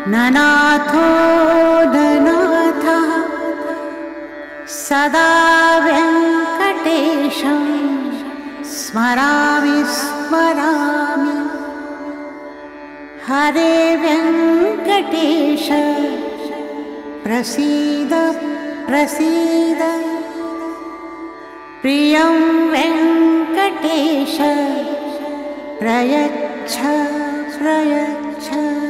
ननाथो ननाथः सदा वेङ्कटेशं स्मरामि स्मरामि हरे वेङ्कटेश प्रसीद प्रसीद प्रियं वेङ्कटेश प्रयच्छ प्रयच्छ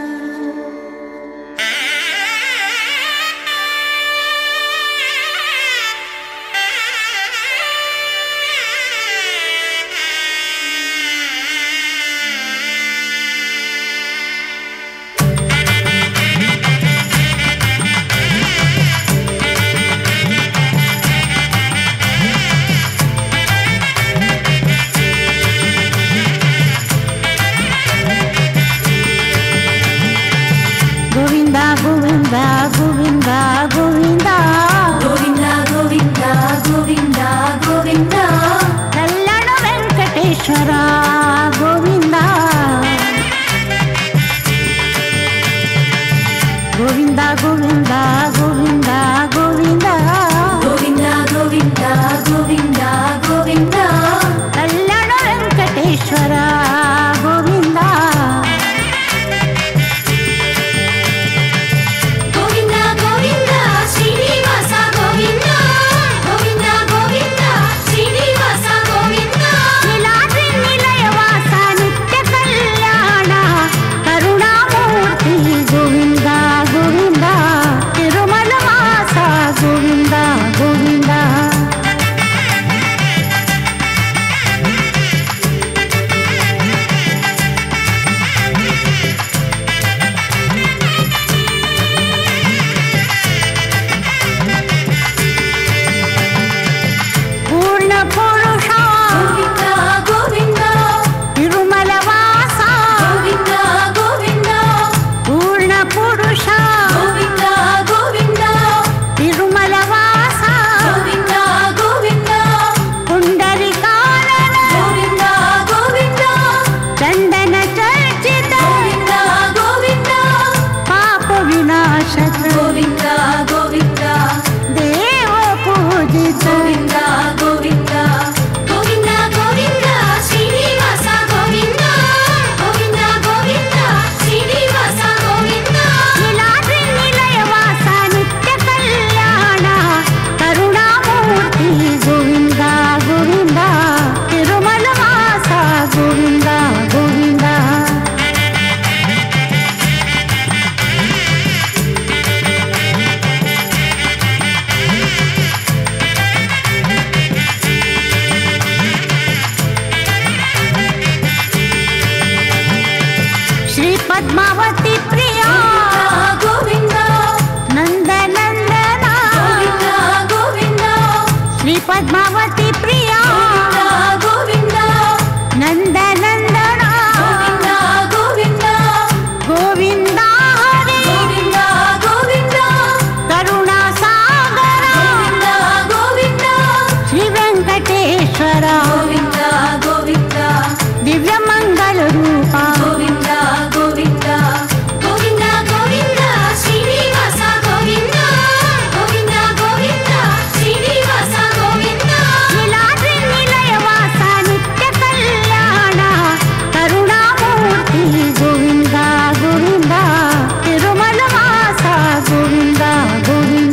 गोविन्दा गोविन्दा गोविन्दा गोविन्दा ಗೋವಿಂದ ಗೋವಿಂದ ಗೋವಿಂದ ಗೋವಿಂದ कल्याण वेङ्कटेश्वर गोविन्द गोविन्द गोविन्द गोविन्द गोविन्द ಗೋವಿಂದ ಗೋವಿಂದ ಗೋವಿಂದ ಗೋವಿಂದ कल्याण वेङ्कटेश्वर गोविन्द ಗೋವಿಂದ ಗೋವಿಂದ ಶ್ರೀನಿವಾಸ ಗೋವಿಂದ ಗೋವಿಂದ ಗೋವಿಂದ ಶ್ರೀನಿವಾಸ ಗೋವಿಂದ नीलाद्रि निलयवास नित्य कल्याण करुणामूर्ति गोविन्द गोविन्द तिरुमलवास गोविन्द गोविन्द पूर्णपुरुषा ಗೋವಿಂದ ಗೋವಿಂದ तिरुमलवास ಗೋವಿಂದ ಗೋವಿಂದ पूर्णपुरुष ಗೋವಿಂದ ಗೋವಿಂದ तिरुमलवास ಗೋವಿಂದ ಗೋವಿಂದ पुण्डरिकानन ಗೋವಿಂದ ಗೋವಿಂದ चन्दन चर्चित ಗೋವಿಂದ ಗೋವಿಂದ पाप विनाशक ಗೋವಿಂದ ಗೋವಿಂದ देव पूजित ಗೋವಿಂದ ಗೋವಿಂದ ಗೋವಿಂದ ಗೋವಿಂದ ಶ್ರೀನಿವಾಸ ಗೋವಿಂದ ಗೋವಿಂದ ಗೋವಿಂದ ಶ್ರೀನಿವಾಸ ಗೋವಿಂದ नीलाद्रि निलयवास नित्य कल्याण करुणामूर्ति गोविन्द गोविन्द तिरुमलवास गोविन्द गोविन्द श्री पद्मावती प्रिया ಗೋವಿಂದ नन्द नन्दना ಗೋವಿಂದ ಗೋವಿಂದ श्री पद्मावती प्रिया ಗೋವಿಂದ नन्द नन्दना ಗೋವಿಂದ ಗೋವಿಂದ गोविन्द हरे ಗೋವಿಂದ ಗೋವಿಂದ करुणा सागर ಗೋವಿಂದ ಗೋವಿಂದ श्री वेङ्कटेश्वर ಗೋವಿಂದ ಗೋವಿಂದ दिव्य मङ्गल रूप ಗೋವಿಂದ ಗೋವಿಂದ ಗೋವಿಂದ ಗೋವಿಂದ ಶ್ರೀನಿವಾಸ ಗೋವಿಂದ ಗೋವಿಂದ ಗೋವಿಂದ ಶ್ರೀನಿವಾಸ ಗೋವಿಂದ नीलाद्रि निलयवास नित्य कल्याण करुणामूर्ति गोविन्द गोविन्द तिरुमलवास गोविन्द गोविन्द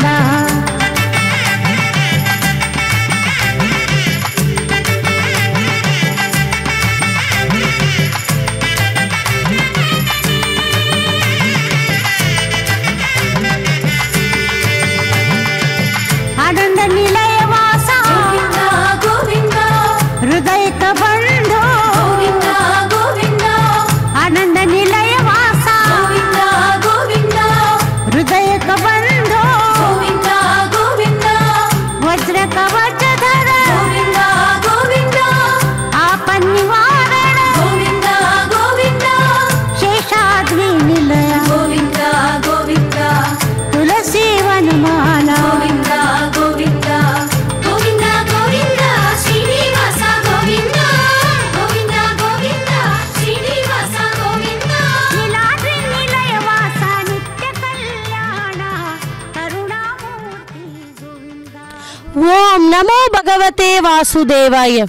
भगवते वासुदेवाय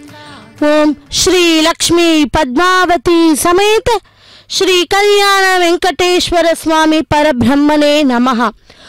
ओम श्री लक्ष्मी पद्मावती समेत श्री कल्याण वेंकटेश्वर स्वामी परब्रह्मणे नमः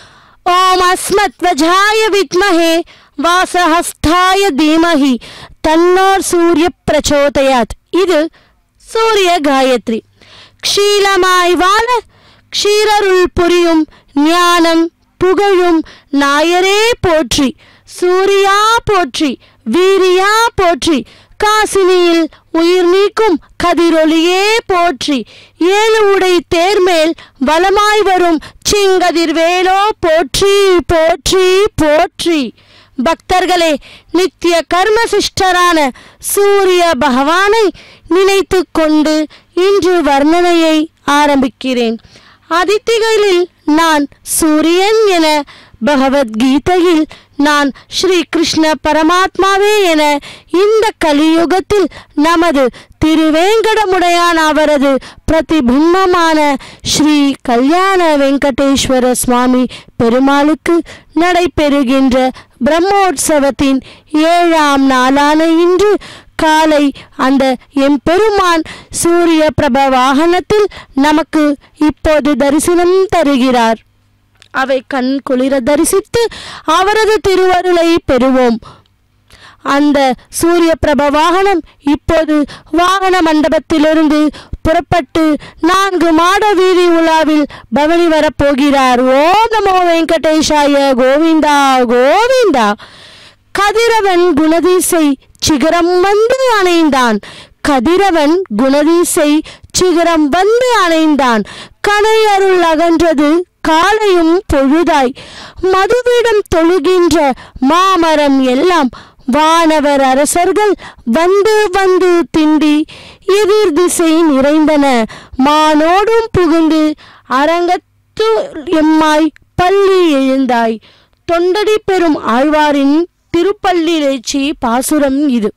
ओम अस्मत्वजाय विद्महे வாசஹஸ்தாய தீமஹி தன்னோர் சூரிய பிரச்சோதயாத் இது சூரிய காயத்ரி க்ஷீலமாய் வாழ க்ஷீரருள் புரியும் ஞானம் புகழும் நாயரே போற்றி சூரியா போற்றி வீரியா போற்றி காசினியில் உயிர் நீக்கும் கதிரொளியே போற்றி ஏழு உடை தேர்மேல் வலமாய் வரும் சிங்கதிர்வேலோ போற்றி போற்றி போற்றி பக்தர்களே நித்திய கர்மசிஷ்டரான சூரிய பகவானை நினைத்து கொண்டு இன்று வர்ணனையை ஆரம்பிக்கிறேன் அதித்திகளில் நான் சூரியன் என பகவத்கீதையில் நான் ஸ்ரீ கிருஷ்ண பரமாத்மாவே என இந்த கலியுகத்தில் நமது திருவேங்கடமுடையான் அவரது பிரதிபிம்பமான ஸ்ரீ கல்யாண வெங்கடேஸ்வர சுவாமி பெருமாளுக்கு நடைபெறுகின்ற பிரம்மோற்சவத்தின் ஏழாம் நாளான இன்று காலை அந்த எம்பெருமான் சூரிய பிரப வாகனத்தில் நமக்கு இப்போது தரிசனம் தருகிறார் அவை கண் குளிர தரிசித்து அவரது திருவருளை பெறுவோம் அந்த சூரிய பிரப வாகனம் இப்போது வாகன மண்டபத்திலிருந்து புறப்பட்டு நான்கு மாட வீதி உலாவில் பவனி வரப்போகிறார் ஓம் நமோ வெங்கடேஷாய கோவிந்தா கோவிந்தா கதிரவன் குணதிசை சிகரம் வந்து அணைந்தான் கதிரவன் குணதிசை சிகரம் வந்து அணைந்தான் கனையருள் அகன்றது காலையும் பொழுதாய் மதுவிடம் தொழுகின்ற மாமரம் எல்லாம் வானவர் அரசர்கள் வந்து வந்து திண்டி எதிர் திசை நிறைந்தன மானோடும் புகுந்து அரங்கத்து எம்மாய் பள்ளி எழுந்தாய் தொண்டடி பெறும் ஆழ்வாரின் திருப்பள்ளிலேச்சி பாசுரம் இது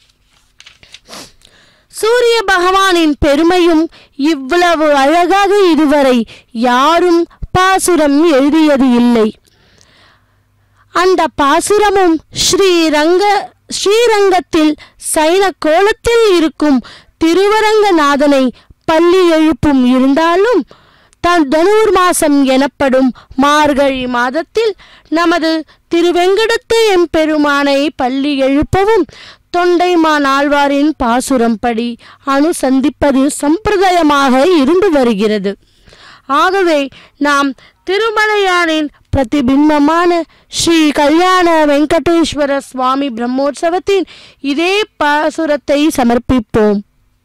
சூரிய பகவானின் பெருமையும் இவ்வளவு அழகாக இதுவரை யாரும் பாசுரம் எழுதியது இல்லை அந்த பாசுரமும் ஸ்ரீரங்க ஸ்ரீரங்கத்தில் சைன கோலத்தில் இருக்கும் திருவரங்கநாதனை பள்ளி எழுப்பும் இருந்தாலும் தான் தனுர் மாசம் எனப்படும் மார்கழி மாதத்தில் நமது திருவெங்கடத்து எம்பெருமானை பள்ளி எழுப்பவும் தொண்டைமான் ஆழ்வாரின் பாசுரம் படி அனுசந்திப்பது சம்பிரதாயமாக இருந்து வருகிறது ஆகவே நாம் திருமலையானின் பிரதிபிம்பமான ஸ்ரீ கல்யாண வெங்கடேஸ்வர சுவாமி பிரம்மோற்சவத்தின் இதே பாசுரத்தை சமர்ப்பிப்போம்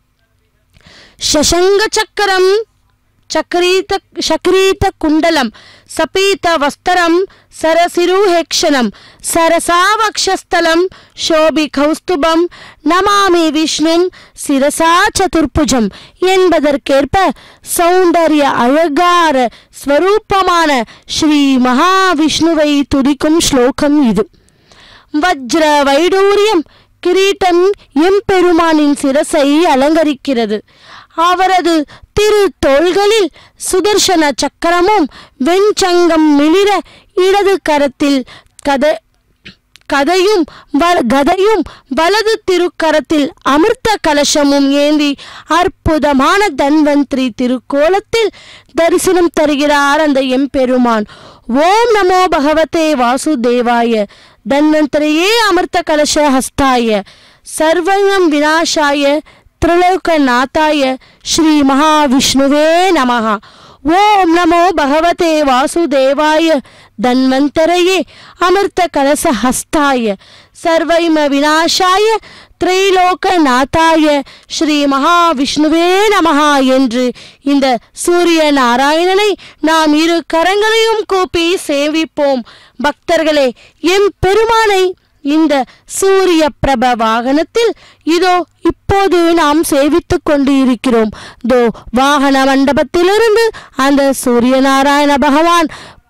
शशङ्ग चक्रं चक्रीत शक्रीत कुण्डलं सपीत वस्त्रं सरसिरुहेक्षणं सरसावक्षस्थलं शोभिकौस्तुभं நமாமி விஷ்ணும் சிரசா சதுர்புஜம் என்பதற்கேற்ப சௌந்தர்ய அழகார ஸ்வரூபமான ஸ்ரீ மகாவிஷ்ணுவை துதிக்கும் ஸ்லோகம் இது வஜ்ர வைடூரியம் கிரீட்டம் எம்பெருமானின் சிரசை அலங்கரிக்கிறது அவரது திரு தோள்களில் சுதர்சன சக்கரமும் வெண்சங்கம் மிளிர இடது கரத்தில் கத கதையும் வ- கதையும் வலது திருக்கரத்தில் அமிர்த கலசமும் ஏந்தி அற்புதமான தன்வந்திரி திருக்கோலத்தில் தரிசனம் தருகிறார் அந்த எம்பெருமான் ஓம் நமோ பகவதே வாசுதேவாய தன்வந்திரியே அமிர்த கலச ஹஸ்தாய சர்வம் விநாசாய திரிலோகநாதாய ஸ்ரீ மகாவிஷ்ணுவே நமः ஓம் நமோ பகவதே வாசுதேவாய தன்வந்தரையே அமிர்த கலச ஹஸ்தாய சர்வைம விநாசாய திரைலோகநாதாய ஸ்ரீ மகாவிஷ்ணுவே நமஹா என்று இந்த சூரிய நாராயணனை நாம் இரு கரங்களையும் கூப்பி சேவிப்போம் பக்தர்களே எம் பெருமானை இந்த சூரிய பிரப வாகனத்தில் இதோ இப்போது நாம் சேவித்துக் கொண்டு இருக்கிறோம் தோ வாகன மண்டபத்திலிருந்து அந்த சூரிய நாராயண பகவான்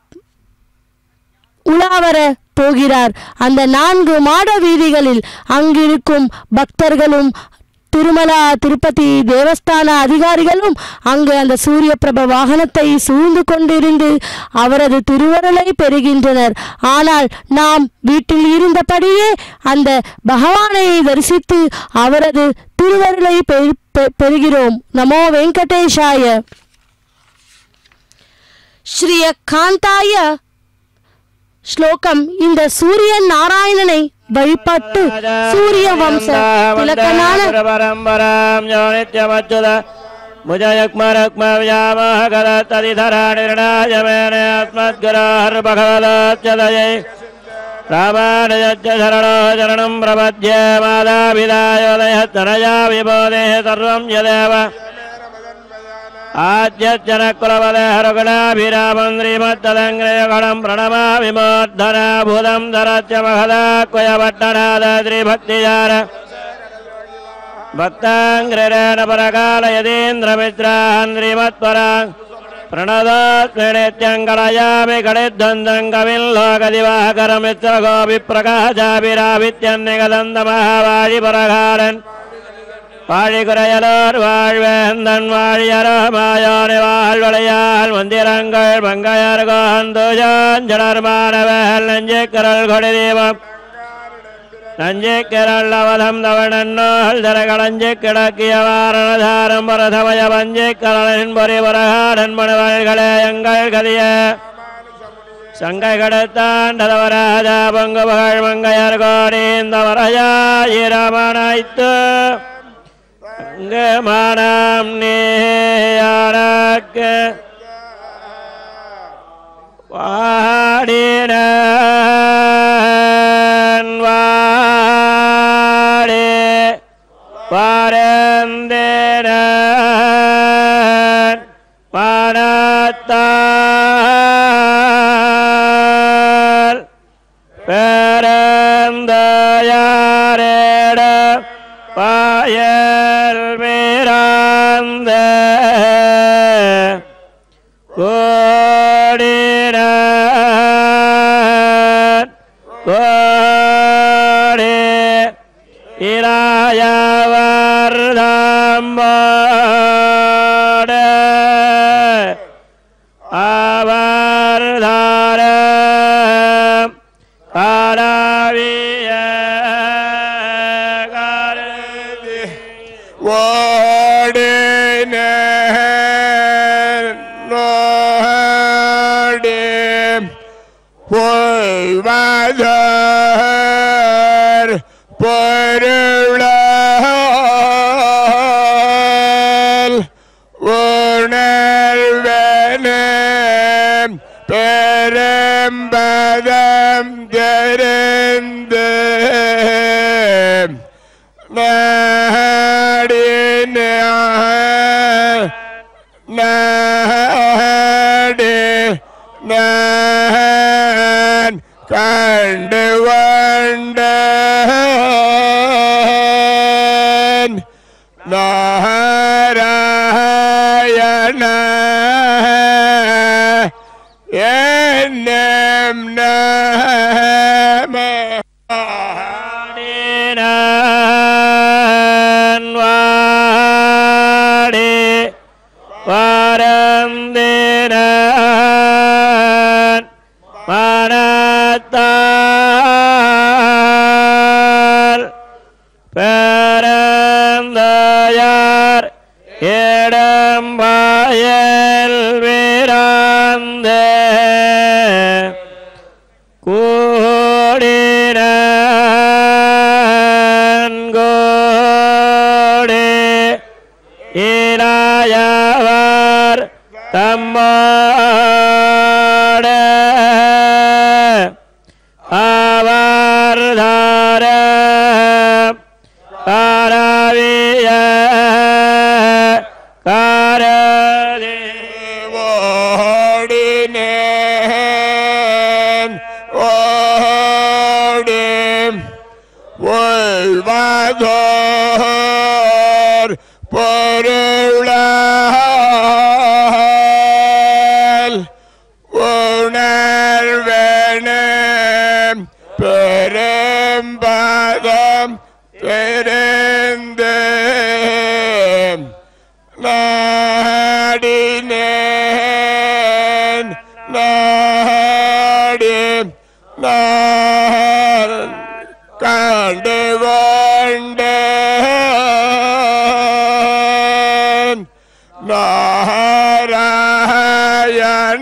உலாவர போகிறார் அந்த நான்கு மாட வீதிகளில் அங்கிருக்கும் பக்தர்களும் திருமலா திருப்பதி தேவஸ்தான அதிகாரிகளும் அங்கு அந்த சூரிய பிரப வாகனத்தை சூழ்ந்து கொண்டிருந்து அவரது திருவருளை பெறுகின்றனர் ஆனால் நாம் வீட்டில் இருந்தபடியே அந்த பகவானை தரிசித்து அவரது திருவருளை பெறு- பெ- பெறுகிறோம் நமோ வெங்கடேஷாய ஸ்ரீய காந்தாய ஸ்லோகம் இந்த சூரியன் நாராயணனை வழிபட்டு சூரிய வம்ச திலக்கனான பரம்பராம் யோனித்யமச்சுத முஜயக்மரக்மவ்யாமः கலத்ததிधराणिर्णायमेन अस्मद्गुरोर्भगवदच्युतये रामानुजस्य शरणो शरणं प्रपद्ये मातापितायोदयस्तनया विबोधेः सर्वं यदेव आद्यज्जनकुलवदहरुगणाभिरामं श्रीमत्तदङ्ग्रयगणं प्रणमामि मोद्धनाभूतं धरस्य महदाक्वयपट्टनाद श्रीभक्तिजार भक्ताङ्ग्रेण परकाल यदीन्द्रमित्रान् श्रीमत्परान् प्रणतोऽस्मि नित्यङ्कलयामि गणिध्वन्दं कविल्लोकदिवाकरमित्रगोपिप्रकाशाभिरावित्यन्निगदन्तमहावाழிपरகாரன் வாழிகுறையலோர் வாழ்வேந்தன் வாழியரமாயோனி வாழ்வளையால் மந்திரங்கள் மங்கையர் கோந்தோஜாஞ்சலர் மாணவர்கள் நெஞ்சு கரல் கொடி தீபம் நஞ்சு கிரள் அவதம் தவணன்னோல் தரகளஞ்சு கிடக்கிய வாரணதாரம் பரதமய பஞ்சு கரளின் பொறி பரகாடன் மனுவல்களே எங்கள் கதிய சங்கை கடத்தாண்டதவராஜா பங்கு புகழ் மங்கையர் கோடீந்த வரையாயிரமனைத்து அங்கு மானம் நீயானக்கு வாடினன் வாடி பரந்தேனன் மனத்தால் பேரந்தயாரேட பாயல் மீராந்த கோடினான் கோடி இராயவர்தம்போட அவர்தாரம் காராவிய கருதி பொய்வதர் பொருளால் உணர்வன பெரும்பதம் தெரிந்து நாடின நாடி நான் கண்டு கொண்டேன் நாராயண என்னும் நாம ஆடினான் வாடி பரந்தினான் மனத்தால் பேரந்தயார் இடம்பாயல் வீராந்த கூடினான் கோடி இராயவர் தம்மாட அவர் தார காரவிய காரதே ஓடினேன் ஓடி ஒய்வதோர் பொருளால் உணர்வன பெரும்பதம் தெரிந்து நாடினேன் நாடி நான் கண்டு கொண்டேன் நாராயண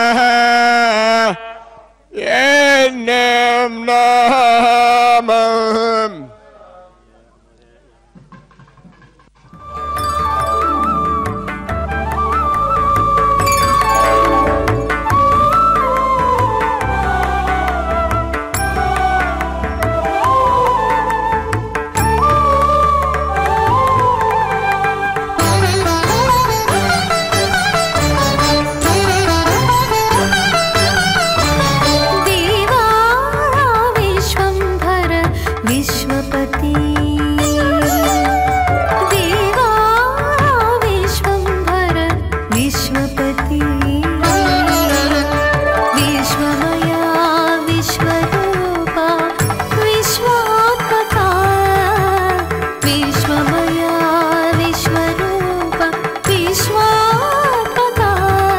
என்னும் நாமம் देवा विश्वम्भर विश्वपति देवा विश्वम्भर विश्वपति विश्वमया विश्वरूपा विश्वात्मका विश्वमया विश्वरूपा विश्वात्मका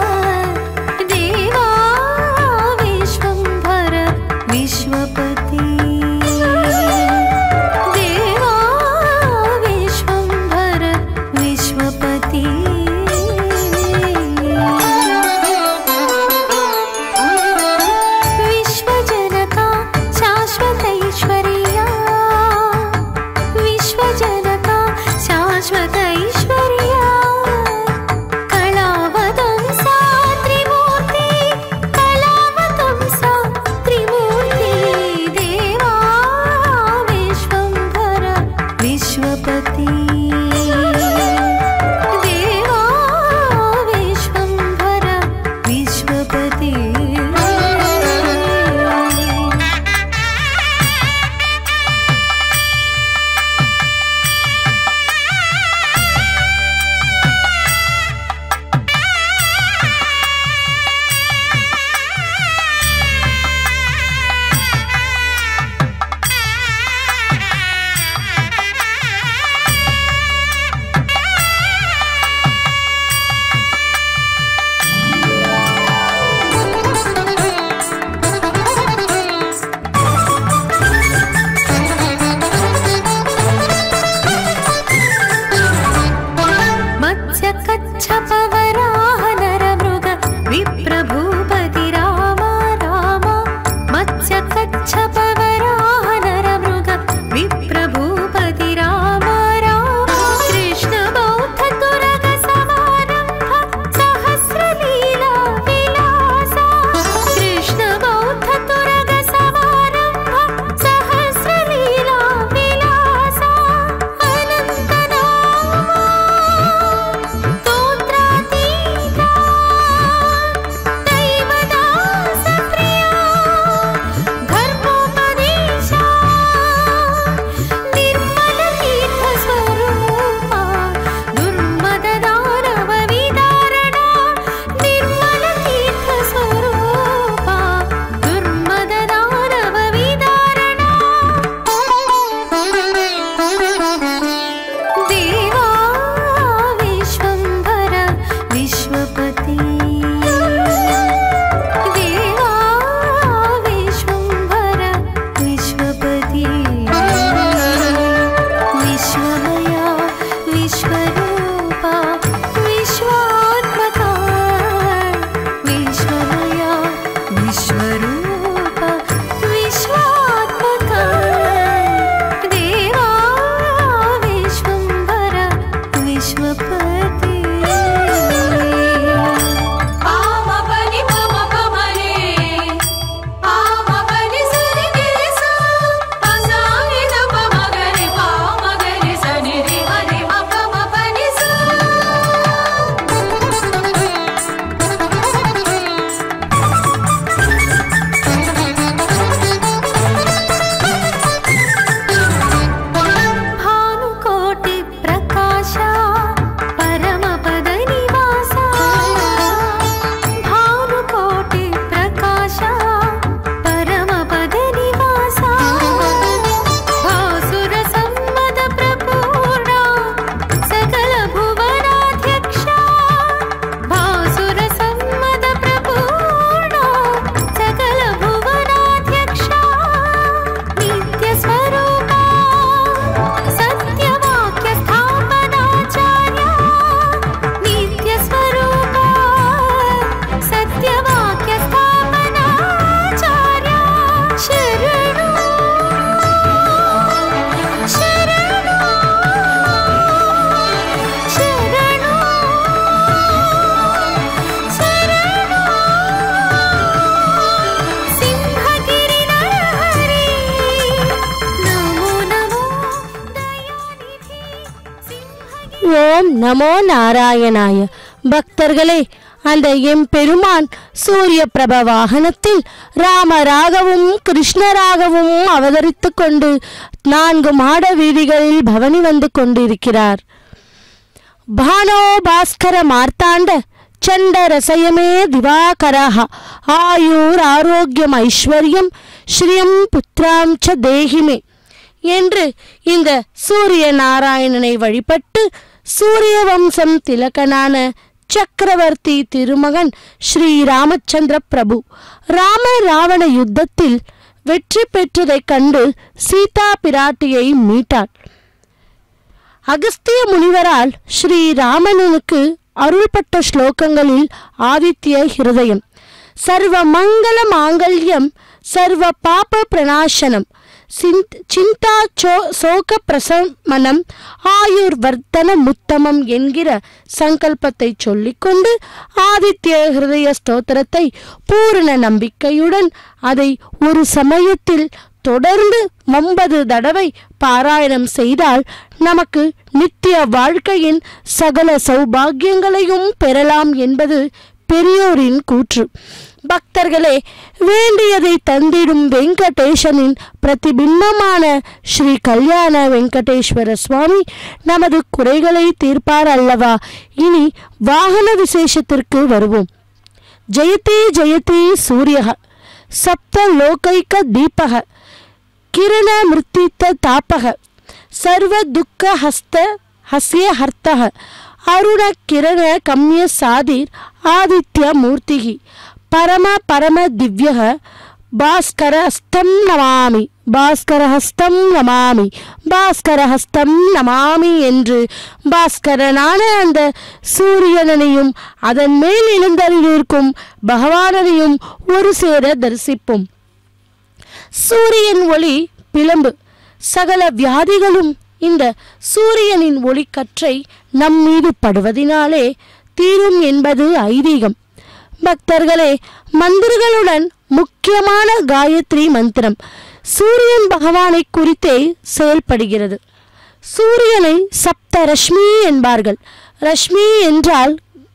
देवा विश्वम्भर विश्वपति देवा विश्वम्भर विश्वपति विश्वजनका शाश्वतैश्वर्या विश्वजनका शाश्वतैश्वर्या कलावतं सा त्रिमूर्ति कलावतं सा त्रिमूर्ति देवा विश्वम्भर विश्वपति देवा विश्वम्भर विश्वपति मत्स्यकच्छपवराह नरमृग विप्रभूपति राम राम मत्स्यकच्छपवराह नरमृग विप्रभूपति राम राम कृष्णबौद्ध तुरग समारम्भ सहस्रलीला विलासा कृष्णबौद्ध तुरग समारम्भ सहस्रलीला विलासा अनन्तनामा स्तोत्रातीता दैवदासप्रिया धर्मोपदेशा निर्मलतीर्थस्वरूपा दुर्मददानवविदारणा निर्मलतीर्थस्वरूपा दुर्मददानवविदारणा देवा विश्वम्भर विश्वपति देवा विश्वम्भर विश्वपति विश्वमया विश्वरूपा विश्वात्मका विश्वमया विश्वरूपा विश्वात्मका देवा विश्वम्भर विश्वपति पामपनि मम पमने पामपनि सरि गिरि सा असानि द पमगरि पामगरि सनि रि हरि म पमपनि सा भानुकोटि प्रकाशा परम ஓம் நமோ நாராயணாய பக்தர்களே அந்த எம்பெருமான் சூரிய பிரப வாகனத்தில் ராமராகவும் கிருஷ்ணராகவும் அவதரித்துக் கொண்டு நான்கு மாட வீதிகளில் பவனி வந்து கொண்டிருக்கிறார் ಭಾನೋ ಭಾಸ್ಕರ ಮಾರ್ತಾಂಡ ಚಂಡ ರಸಯಮೇ ದಿವಾಕರಃ ஆயுர் ஆரோக்கியம் ஐஸ்வர்யம் ஸ்ரீயம் புத்திராம் ச தேகிமே என்று இந்த சூரிய நாராயணனை வழிபட்டு சூரிய வம்சம் திலகனான சக்கரவர்த்தி திருமகன் ஸ்ரீ ராமச்சந்திர பிரபு ராம ராவண யுத்தத்தில் வெற்றி பெற்றதைக் கண்டு சீதா பிராட்டியை மீட்டார் அகஸ்திய முனிவரால் ஸ்ரீ ராமனுக்கு அருள்பட்ட ஸ்லோகங்களில் ஆதித்ய ஹிருதயம் சர்வ மங்கள மாங்கல்யம் சர்வ பாப பிரணாசனம் சிந்த் சிந்தா சோ சோக பிரசமனம் ஆயுர் வர்த்தன முத்தமம் என்கிற சங்கல்பத்தை சொல்லிக்கொண்டு ஆதித்ய ஹிருதய ஸ்தோத்திரத்தை பூரண நம்பிக்கையுடன் அதை ஒரு சமயத்தில் தொடர்ந்து ஒன்பது தடவை பாராயணம் செய்தால் நமக்கு நித்திய வாழ்க்கையின் சகல சௌபாகியங்களையும் பெறலாம் என்பது பெரியோரின் கூற்று பக்தர்களே வேண்டியதை தந்திடும் வெங்கடேசனின் பிரதிபிம்பமான ஸ்ரீ கல்யாண வெங்கடேஸ்வர சுவாமி நமது குறைகளை தீர்ப்பார் அல்லவா இனி வாகன விசேஷத்திற்கு வருவோம் ஜெயதி ஜெயதி சூரிய சப்த லோகைக்க தீபக கிரண மிருத்தித்த தாபக சர்வ துக்க ஹஸ்த ஹஸ்ய ஹர்த்தக அருண கிரண கம்ய சாதிர் ஆதித்ய மூர்த்திகி பரம பரம திவ்யக பாஸ்கரஹஸ்தம் நமாமி பாஸ்கரஹஸ்தம் நமாமி பாஸ்கரஹஸ்தம் நமாமி என்று பாஸ்கரனான அந்த சூரியனையும் அதன் மேல் எழுந்தருளிருக்கும் பகவானனையும் ஒரு சேர தரிசிப்போம் சூரியன் ஒளி பிளம்பு சகல வியாதிகளும் இந்த சூரியனின் ஒளிக்கற்றை நம் மீது படுவதினாலே தீரும் என்பது ஐதீகம் பக்தர்களே மந்திரங்களுடன் முக்கியமான காயத்ரி மந்திரம் சூரியன் பகவானை குறித்தே செயல்படுகிறது சூரியனை சப்த ரஷ்மி என்பார்கள் ரஷ்மி என்றால்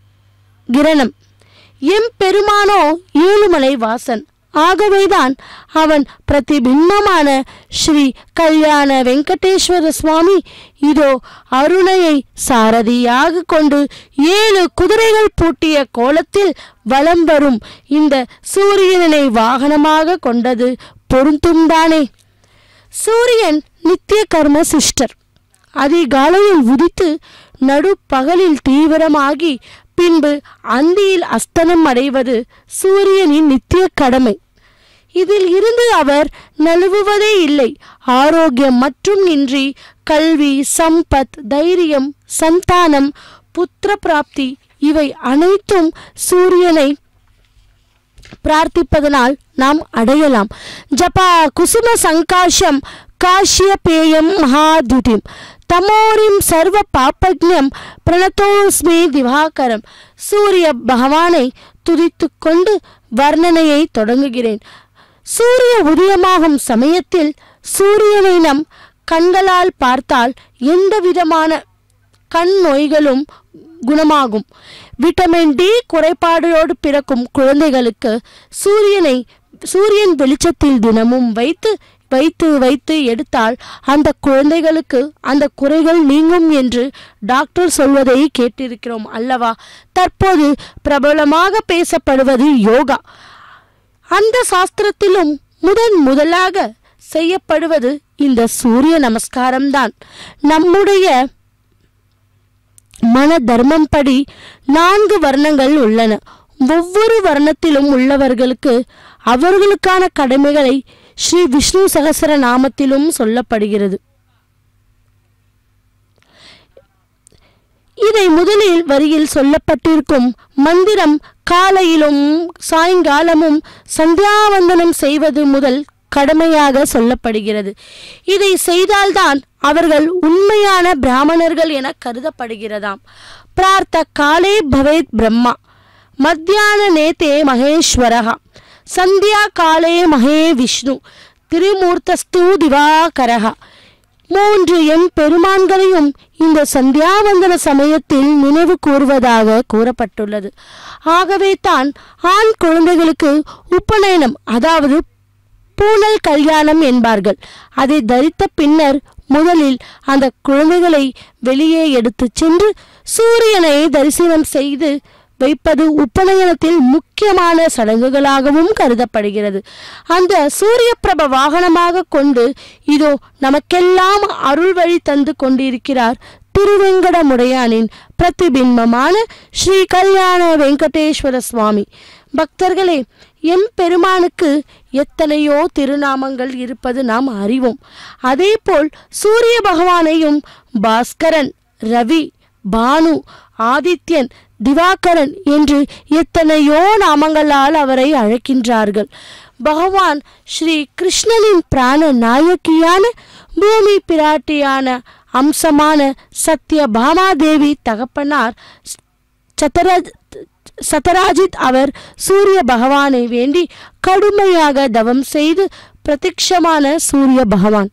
கிரணம் எம் பெருமானோ ஏழுமலை வாசன் ஆகவேதான் அவன் பிரதிபிம்பமான ஸ்ரீ கல்யாண வெங்கடேஸ்வர சுவாமி இதோ அருணையை சாரதியாக கொண்டு ஏழு குதிரைகள் பூட்டிய கோலத்தில் வலம் வரும் இந்த சூரியனை வாகனமாக கொண்டது பொருந்தும் தானே சூரியன் நித்திய கர்ம சிஸ்டர் அதிகாலையில் உதித்து நடுப்பகலில் தீவிரமாகி பின்பு அந்தியில் அஸ்தனம் அடைவது சூரியனின் நித்திய கடமை இதில் இருந்து அவர் நழுவுவதே இல்லை ஆரோக்கியம் மற்றும் இன்றி கல்வி சம்பத் தைரியம் சந்தானம் புத்திர பிராப்தி இவை அனைத்தும் சூரியனை பிரார்த்திப்பதனால் நாம் அடையலாம் ஜபா குசும சங்காஷம் காஷ்யபேயம் மகாதுதிம் தமோரிம் சர்வ பாப்பஜ்ஞம் பிரணதோஸ்மி திவாகரம் சூரிய பகவானை துதித்து கொண்டு வர்ணனையை தொடங்குகிறேன் சூரிய உதயமாகும் சமயத்தில் சூரியனை நம் கண்களால் பார்த்தால் எந்த விதமான கண் நோய்களும் குணமாகும் விட்டமின் டி குறைபாடோடு பிறக்கும் குழந்தைகளுக்கு சூரியனை சூரியன் வெளிச்சத்தில் தினமும் வைத்து வைத்து வைத்து எடுத்தால் அந்த குழந்தைகளுக்கு அந்த குறைகள் நீங்கும் என்று டாக்டர் சொல்வதை கேட்டிருக்கிறோம் அல்லவா தற்போது பிரபலமாக பேசப்படுவது யோகா அந்த சாஸ்திரத்திலும் முதன் முதலாக செய்யப்படுவது இந்த சூரிய நமஸ்காரம்தான் நம்முடைய மன தர்மம் படி நான்கு வர்ணங்கள் உள்ளன ஒவ்வொரு வர்ணத்திலும் உள்ளவர்களுக்கு அவர்களுக்கான கடமைகளை ஸ்ரீ விஷ்ணு சகசர நாமத்திலும் சொல்லப்படுகிறது இதை முதலில் வரியில் சொல்லப்பட்டிருக்கும் மந்திரம் காலையிலும் சாயங்காலமும் சந்தியாவந்தனம் செய்வது முதல் கடமையாக சொல்லப்படுகிறது இதை செய்தால்தான் அவர்கள் உண்மையான பிராமணர்கள் என கருதப்படுகிறதாம் பிரார்த்த காலே பவேத் பிரம்மா மத்தியான நேத்தே மகேஸ்வரः சந்தியா காலே மகே விஷ்ணு திரிமூர்த்தஸ்து திவாகரः மூன்று எம் பெருமான்களையும் இந்த சந்தியாவந்தன சமயத்தில் நினைவு கூறுவதாக கூறப்பட்டுள்ளது ஆகவே தான் ஆண் குழந்தைகளுக்கு உபநயனம் அதாவது பூனல் கல்யாணம் என்பார்கள் அதை தரித்த பின்னர் முதலில் அந்த குழந்தைகளை வெளியே எடுத்துச் சென்று சூரியனை தரிசனம் செய்து வைப்பது உபநயனத்தில் முக்கியமான சடங்குகளாகவும் கருதப்படுகிறது அந்த சூரிய பிரப வாகனமாக கொண்டு இதோ நமக்கெல்லாம் அருள் வழி தந்து கொண்டிருக்கிறார் திருவெங்கடமுடையானின் பிரதிபிம்பமான ஸ்ரீ கல்யாண வெங்கடேஸ்வர சுவாமி பக்தர்களே எம் பெருமானுக்கு எத்தனையோ திருநாமங்கள் இருப்பது நாம் அறிவோம் அதேபோல் சூரிய பகவானையும் பாஸ்கரன் ரவி பானு ஆதித்யன் திவாகரன் என்று எத்தனையோ நாமங்களால் அவரை அழைக்கின்றார்கள் பகவான் ஸ்ரீ கிருஷ்ணனின் பிராண நாயகியான பூமி பிராட்டியான அம்சமான சத்ய பாமாதேவி தகப்பனார் சத்தர சதராஜித் அவர் சூரிய பகவானை வேண்டி கடுமையாக தவம் செய்து பிரத்யக்ஷமான சூரிய பகவான்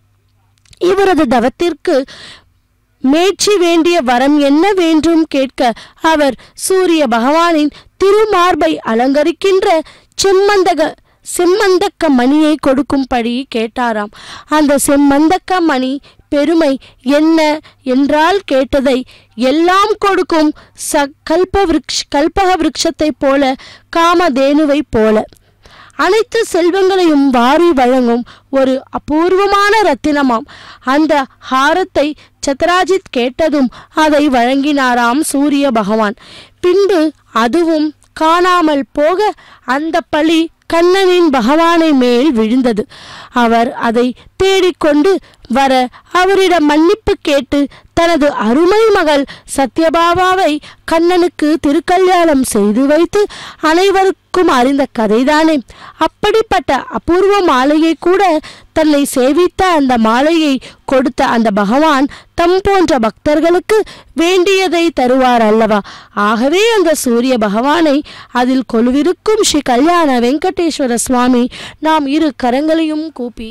இவரது தவத்திற்கு மேய்ச்சி வேண்டிய வரம் என்ன வேண்டும் கேட்க அவர் சூரிய பகவானின் திருமார்பை அலங்கரிக்கின்ற செம்மந்தக செம்மந்தக்க மணியை கொடுக்கும்படி கேட்டாராம் அந்த செம்மந்தக்க மணி பெருமை என்ன என்றால் கேட்டதை எல்லாம் கொடுக்கும் ச கல்ப விருக்ஷ கல்பக விருட்சத்தைப் போல காமதேனுவைப் போல அனைத்து செல்வங்களையும் வாரி வழங்கும் ஒரு அபூர்வமான ரத்தினமாம் அந்த ஹாரத்தை சத்ராஜித் கேட்டதும் அதை வழங்கினாராம் சூரிய பகவான் பின்பு அதுவும் காணாமல் போக அந்த பழி கண்ணனின் பகவானை மேல் விழுந்தது அவர் அதை தேடிக்கொண்டு வர அவரிடம் மன்னிப்பு கேட்டு தனது அருமை மகள் சத்யபாபாவை கண்ணனுக்கு திருக்கல்யாணம் செய்து வைத்து அனைவருக்கும் அறிந்த கதைதானே அப்படிப்பட்ட அபூர்வ மாலையை கூட தன்னை சேவித்த அந்த மாலையை கொடுத்த அந்த பகவான் தம் போன்ற பக்தர்களுக்கு வேண்டியதை தருவார் அல்லவா ஆகவே அந்த சூரிய பகவானை அதில் கொலுவிருக்கும் ஸ்ரீ கல்யாண வெங்கடேஸ்வர சுவாமி நாம் இரு கரங்களையும் கூப்பி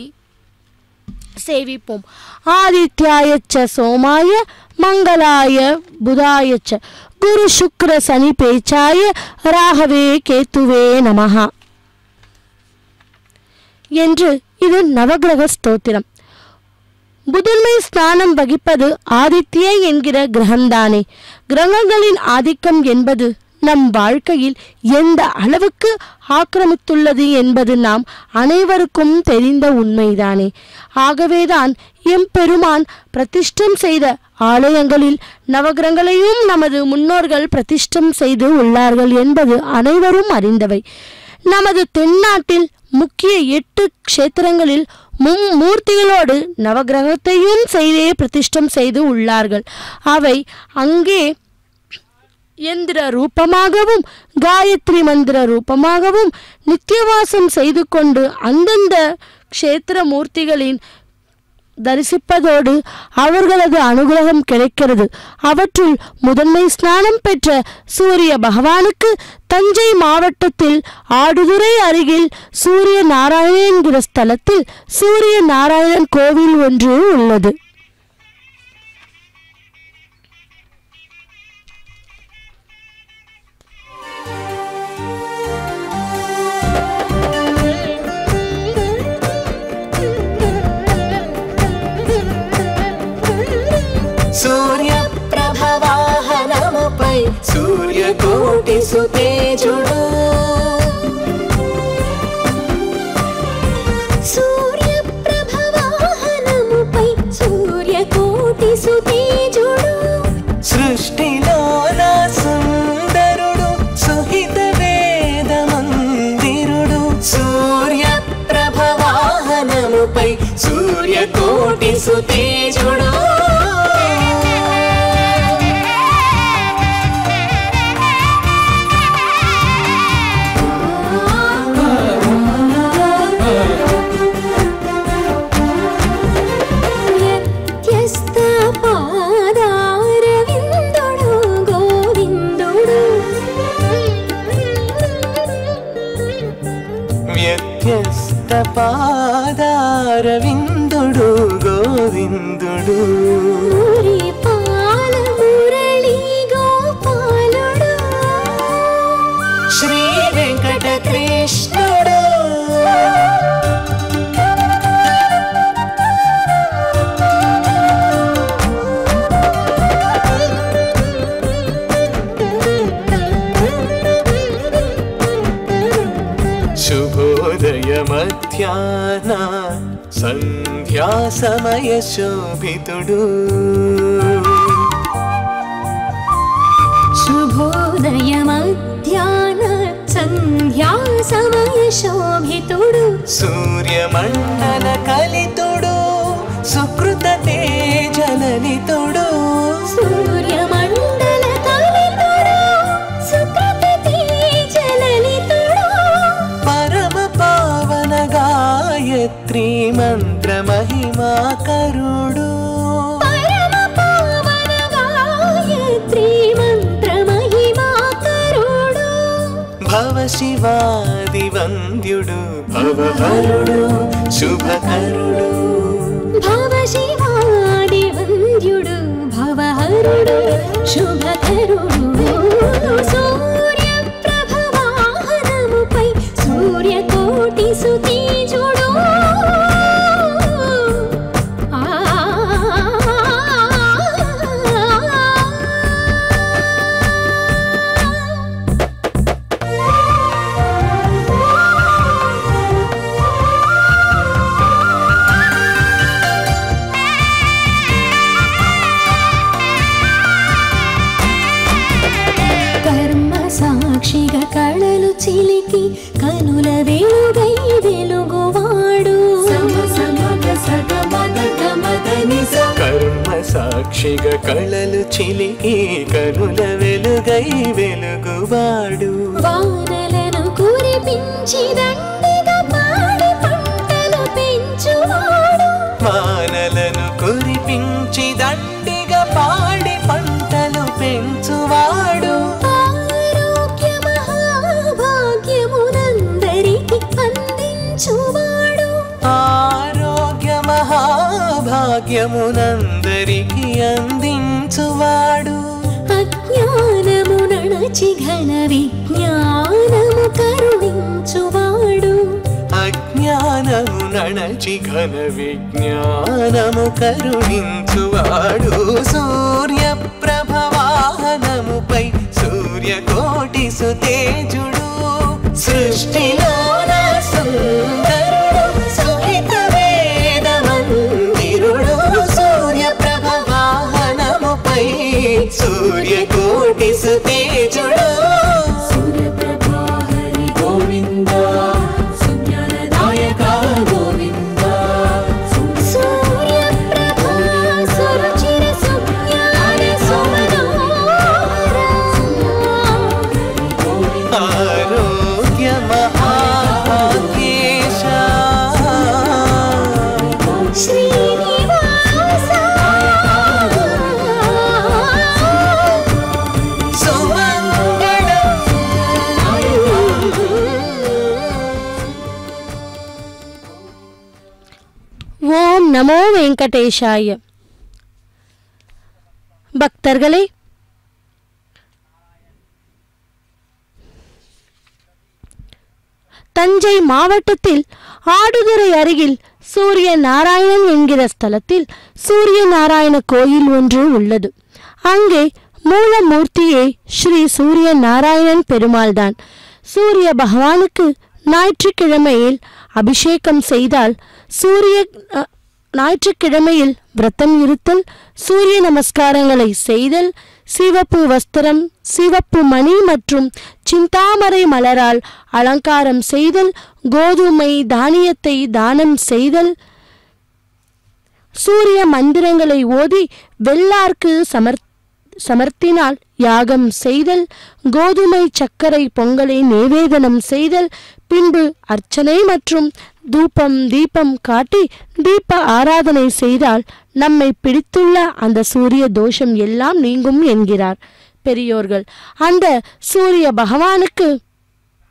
சேவிப்போம் ஆதித்யாயச்ச சோமாய மங்களாய புதாயச்ச குரு சுக்ர சனி பேச்சாய ராகவே கேத்துவே நமஹா என்று இது நவகிரக ஸ்தோத்திரம் புதன்மை ஸ்தானம் வகிப்பது ஆதித்ய என்கிற கிரகம்தானே கிரகங்களின் ஆதிக்கம் என்பது நம் வாழ்க்கையில் எந்த அளவுக்கு ஆக்கிரமித்துள்ளது என்பது நாம் அனைவருக்கும் தெரிந்த உண்மைதானே ஆகவேதான் எம் பெருமான் பிரதிஷ்டம் செய்த ஆலயங்களில் நவகிரகங்களையும் நமது முன்னோர்கள் பிரதிஷ்டம் செய்து உள்ளார்கள் என்பது அனைவரும் அறிந்தவை நமது தென்னாட்டில் முக்கிய எட்டு க்ஷேத்திரங்களில் மும்மூர்த்திகளோடு நவகிரகத்தையும் செய்தே பிரதிஷ்டம் செய்து உள்ளார்கள் அவை அங்கே எந்திர ரூபமாகவும் காயத்ரி மந்திர ரூபமாகவும் நித்தியவாசம் செய்து கொண்டு அந்தந்த க்ஷேத்திர மூர்த்திகளின் தரிசிப்பதோடு அவர்களது அனுகிரகம் கிடைக்கிறது அவற்றுள் முதன்மை ஸ்நானம் பெற்ற சூரிய பகவானுக்கு தஞ்சை மாவட்டத்தில் ஆடுதுறை அருகில் சூரிய நாராயணன் என்கிற ஸ்தலத்தில் சூரிய நாராயணன் கோவில் ஒன்று உள்ளது సూర్య ప్రభవాహనముపై సూర్యకోటి సుతేజుడు సూర్యప్రభవాహనముపై సూర్యకోటి సుతేజుడు సృష్టిలోన సుందరుడు సుహిత వేద మందిరుడు సూర్య ప్రభవాహనముపై సూర్యకోటి సుతేజుడు వ్యత్యస్త పాదారవిందుడు గోవిందుడు వ్యత్యస్త పాదారవిందుడు గోవిందుడు గోవిందుడు మురి పాల మురళి గోపాలుడు శ్రీ వెంకటకృష్ణుడు శుభోదయ మధ్యాహ్న సంధ్యా సమయ శోభితుడు శుభోదయ మధ్యాహ్న సంధ్యా సమయ శోభితుడు సూర్యమండల కలితుడు సుకృత తేజలలితుడు సూర్యమండల కలితుడు సుకృత తేజలలితుడు పరమ పావన గాయత్రి మంత్ర మహిమాకరుడు పరమ పావన గాయత్రి మంత్ర మహిమాకరుడు భవ శివాది వంద్యుడు భవహరుడు శుభకరుడు భవ శివాది వంద్యుడు భవహరుడు శుభకరుడు సూర్య ప్రభవాహనముపై సూర్యకోటి సుతేజుడు ఆ కర్మ సాక్షిగా కళలు చిలికి కనుల వెలుగై వెలుగువాడు కర్మ సాక్షిగా కళలు చిలికి కనుల వెలుగై వెలుగువాడు వానలను కురిపించి దండిగా పాడి పంటలు పెంచువాడు వానలను కురిపించి దండిగా పాడి పంటలు పెంచువాడు ఆరోగ్య మహాభాగ్యమునందరికి అందించువాడు ఆరోగ్య మహాభాగ్యమునందరికి అందించువాడు అజ్ఞానము నడచి ఘన విజ్ఞానము కరుణించువాడు అజ్ఞానము నడచి ఘన విజ్ఞానము కరుణించువాడు సూర్య ప్రభవాహనముపై సూర్యకోటి సుతేజుడు సృష్టిలోన సుందరుడు సుహిత వేద మందిరుడు సూర్య ప్రభవాహనముపై సూర్యకోటి సుతేజుడు సూర్యప్రభా సురుచిర సుజ్ఞాన సుమనోహర ఆరోగ్య మహాభాగ్యేశ శ్రీనివాస ஓம் நமோ வெங்கடேஷாய பக்தர்களே தஞ்சை மாவட்டத்தில் ஆடுதுறை அருகில் சூரிய நாராயணன் என்கிற ஸ்தலத்தில் சூரிய நாராயண கோயில் ஒன்று உள்ளது அங்கே மூலமூர்த்தியே ஸ்ரீ சூரிய நாராயணன் பெருமாள்தான் சூரிய பகவானுக்கு ஞாயிற்றுக்கிழமையில் அபிஷேகம் செய்தால் சூரிய அ, ஞாயிற்றுக்கிழமையில் விரதம் இருத்தல் சூரிய நமஸ்காரங்களை செய்தல் சிவப்பு வஸ்திரம் சிவப்பு மணி மற்றும் சிந்தாமரை மலரால் அலங்காரம் செய்தல் கோதுமை தானியத்தை தானம் செய்தல் சூரிய மந்திரங்களை ஓதி வெள்ளார்க்கு சமர் சமர்த்தினால் யாகம் செய்தல் கோதுமை சர்க்கரை பொங்கலை நிவேதனம் செய்தல் பின்பு அர்ச்சனை மற்றும் தூபம் தீபம் காட்டி தீப ஆராதனை செய்தால் நம்மை பிடித்துள்ள அந்த சூரிய தோஷம் எல்லாம் நீங்கும் என்கிறார் பெரியோர்கள் அந்த சூரிய பகவானுக்கு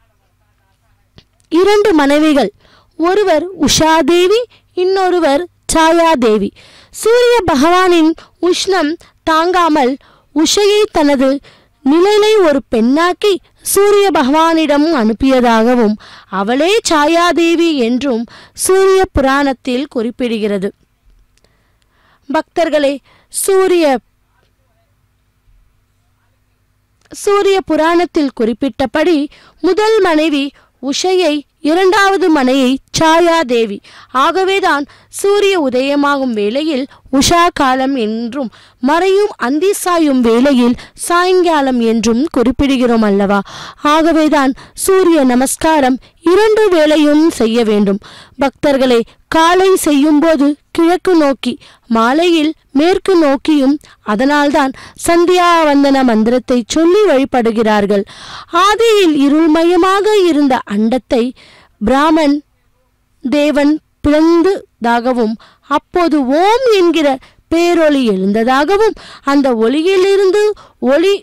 இரண்டு மனைவிகள் ஒருவர் உஷாதேவி இன்னொருவர் சாயா தேவி சூரிய பகவானின் உஷ்ணம் தாங்காமல் உஷையை தனது நிழலை ஒரு பெண்ணாக்கி சூரிய பகவானிடம் அனுப்பியதாகவும் அவளே சாயாதேவி என்றும் சூரிய புராணத்தில் குறிப்பிடுகிறது பக்தர்களே சூரிய சூரிய புராணத்தில் குறிப்பிட்டபடி முதல் மனைவி உஷையை இரண்டாவது மனையை சாயா தேவி ஆகவேதான் சூரிய உதயமாகும் வேளையில் உஷா காலம் என்றும் மறையும் அந்தி சாயும் வேளையில் சாயங்காலம் என்றும் குறிப்பிடுகிறோம் அல்லவா ஆகவேதான் சூரிய நமஸ்காரம் இரண்டு வேளையும் செய்ய வேண்டும் பக்தர்களே காலை செய்யும்போது கிழக்கு நோக்கி மாலையில் மேற்கு நோக்கியும் அதனால்தான் சந்தியா வந்தன மந்திரத்தை சொல்லி வழிபடுகிறார்கள் ஆதியில் இருள்மயமாக இருந்த அண்டத்தை பிராமன் தேவன் பிளந்ததாகவும் அப்போது ஓம் என்கிற பேரொளி எழுந்ததாகவும் அந்த ஒளியிலிருந்து ஒளி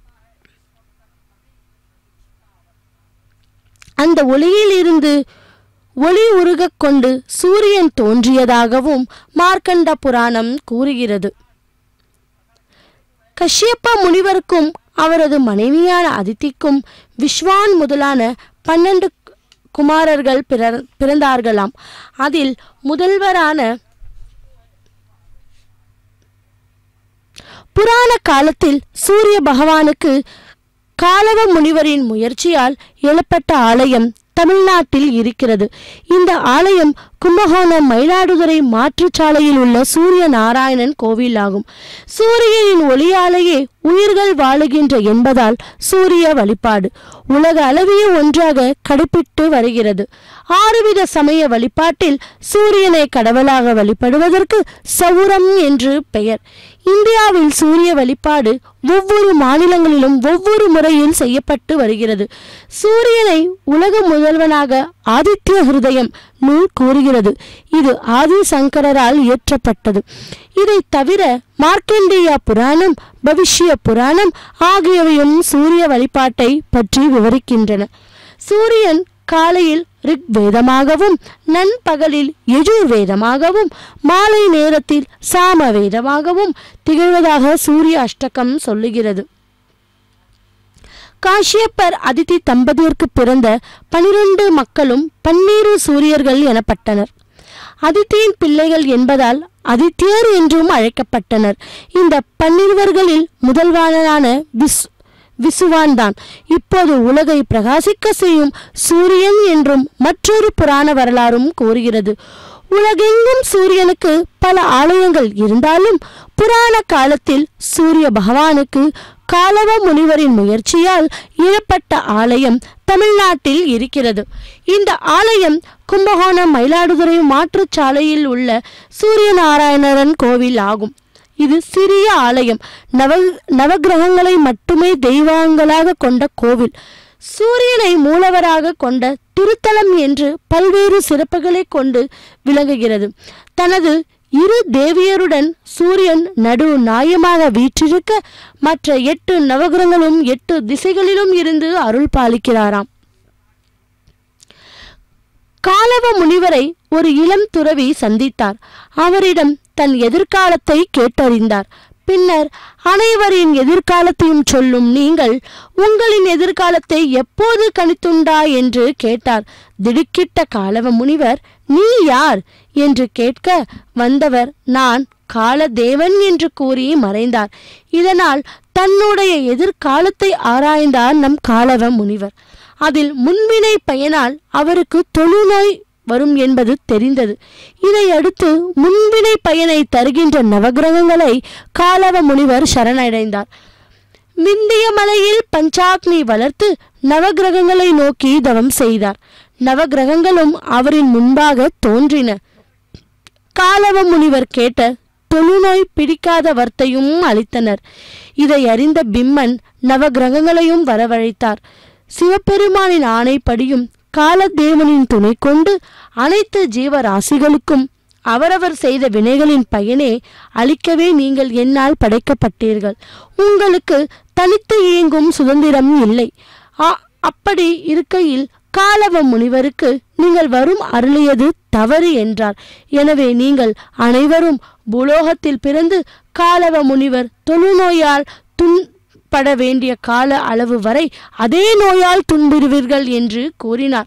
அந்த ஒளியிலிருந்து ஒளி உருகக் கொண்டு சூரியன் தோன்றியதாகவும் மார்க்கண்ட புராணம் கூறுகிறது கஷ்யப்ப முனிவருக்கும் அவரது மனைவியான அதித்திக்கும் விஸ்வான் முதலான பன்னெண்டு குமாரர்கள் பிற- பிறந்தார்களாம் அதில் முதல்வரான புராண காலத்தில் சூரிய பகவானுக்கு காலவ முனிவரின் முயற்சியால் எழுப்பட்ட ஆலயம் தமிழ்நாட்டில் இருக்கிறது இந்த ஆலயம் கும்பகோணம் மயிலாடுதுறை மாற்றுச்சாலையில் உள்ள சூரிய நாராயணன் கோவில் ஆகும் சூரியனின் ஒளியாலேயே உயிர்கள் வாழுகின்ற என்பதால் சூரிய வழிபாடு உலக அளவிய ஒன்றாக கடைப்பிட்டு வருகிறது ஆறுவித சமய வழிபாட்டில் சூரியனை கடவுளாக வழிபடுவதற்கு சௌரம் என்று பெயர் இந்தியாவில் சூரிய வழிபாடு ஒவ்வொரு மாநிலங்களிலும் ஒவ்வொரு முறையில் செய்யப்பட்டு வருகிறது சூரியனை உலக முதல்வனாக ஆதித்ய ஹிருதயம் நூல் கூறுகிறது இது ஆதி சங்கரரால் இயற்றப்பட்டது இதை தவிர மார்க்கண்டேயா புராணம் பவிஷ்ய புராணம் ஆகியவையும் சூரிய வழிபாட்டை பற்றி விவரிக்கின்றன சூரியன் காலையில் ரிக் வேதமாகவும் நண்பகலில் யஜுர் வேதமாகவும் மாலை நேரத்தில் சாம வேதமாகவும் திகழ்வதாக சூரிய அஷ்டகம் சொல்லுகிறது காஷ்யப்பர் அதிதி தம்பதியருக்கு பிறந்த பனிரெண்டு மக்களும் பன்னீரு சூரியர்கள் எனப்பட்டனர் அதித்தியின் பிள்ளைகள் என்பதால் அதித்யர் என்றும் அழைக்கப்பட்டனர் இந்த பன்னிருவர்களில் முதல்வானான விஸ் விசுவான் தான் இப்போது உலகை பிரகாசிக்க செய்யும் சூரியன் என்றும் மற்றொரு புராண வரலாறும் கூறுகிறது உலகெங்கும் சூரியனுக்கு பல ஆலயங்கள் இருந்தாலும் புராண காலத்தில் சூரிய பகவானுக்கு காலவ முனிவரின் முயற்சியால் இழப்பட்ட ஆலயம் தமிழ்நாட்டில் இருக்கிறது இந்த ஆலயம் கும்பகோணம் மயிலாடுதுறை மாற்றுச்சாலையில் உள்ள சூரியநாராயணரன் கோவில் ஆகும் இது சிறிய ஆலயம் நவ நவக்கிரகங்களை மட்டுமே தெய்வங்களாக கொண்ட கோவில் சூரியனை மூலவராக கொண்ட திருத்தலம் என்று பல்வேறு சிறப்புகளை கொண்டு விளங்குகிறது தனது இரு தேவியருடன் சூரியன் நடு நாயமாக வீற்றிருக்க மற்ற எட்டு நவகிரகங்களும் எட்டு திசைகளிலும் இருந்து அருள் பாலிக்கிறாராம் காலவ முனிவரை ஒரு இளம் துறவி சந்தித்தார் அவரிடம் தன் எதிர்காலத்தை கேட்டறிந்தார் பின்னர் அனைவரின் எதிர்காலத்தையும் சொல்லும் நீங்கள் உங்களின் எதிர்காலத்தை எப்போது கணித்துண்டா என்று கேட்டார் திடுக்கிட்ட காலவ முனிவர் நீ யார் என்று கேட்க வந்தவர் நான் காலதேவன் என்று கூறி மறைந்தார் இதனால் தன்னுடைய எதிர்காலத்தை ஆராய்ந்தார் நம் காலவ முனிவர் அதில் முன்வினை பயனால் அவருக்கு தொழுநோய் வரும் என்பது தெரிந்தது இதை அடுத்து முன்வினை பயனை தருகின்ற நவகிரகங்களை காலவ முனிவர் சரணடைந்தார் விந்திய மலையில் பஞ்சாக்னி வளர்த்து நவகிரகங்களை நோக்கி தவம் செய்தார் நவகிரகங்களும் அவரின் முன்பாக தோன்றின காலவ முனிவர் கேட்ட தொழுநோய் பிடிக்காத வர்த்தையும் அளித்தனர் இதை அறிந்த பிம்மன் நவகிரகங்களையும் வரவழைத்தார் சிவபெருமானின் ஆணைப்படியும் காலதேவனின் துணை கொண்டு அனைத்து ஜீவராசிகளுக்கும் அவரவர் செய்த வினைகளின் பயனே அளிக்கவே நீங்கள் என்னால் படைக்கப்பட்டீர்கள் உங்களுக்கு தனித்து இயங்கும் சுதந்திரம் இல்லை ஆ- அப்படி இருக்கையில் காலவ முனிவருக்கு நீங்கள் வரும் அருளியது தவறு என்றார் எனவே நீங்கள் அனைவரும் பூலோகத்தில் பிறந்து காலவ முனிவர் தொழுநோயால் துன்பட வேண்டிய கால அளவு வரை அதே நோயால் துன்புறுவீர்கள் என்று கூறினார்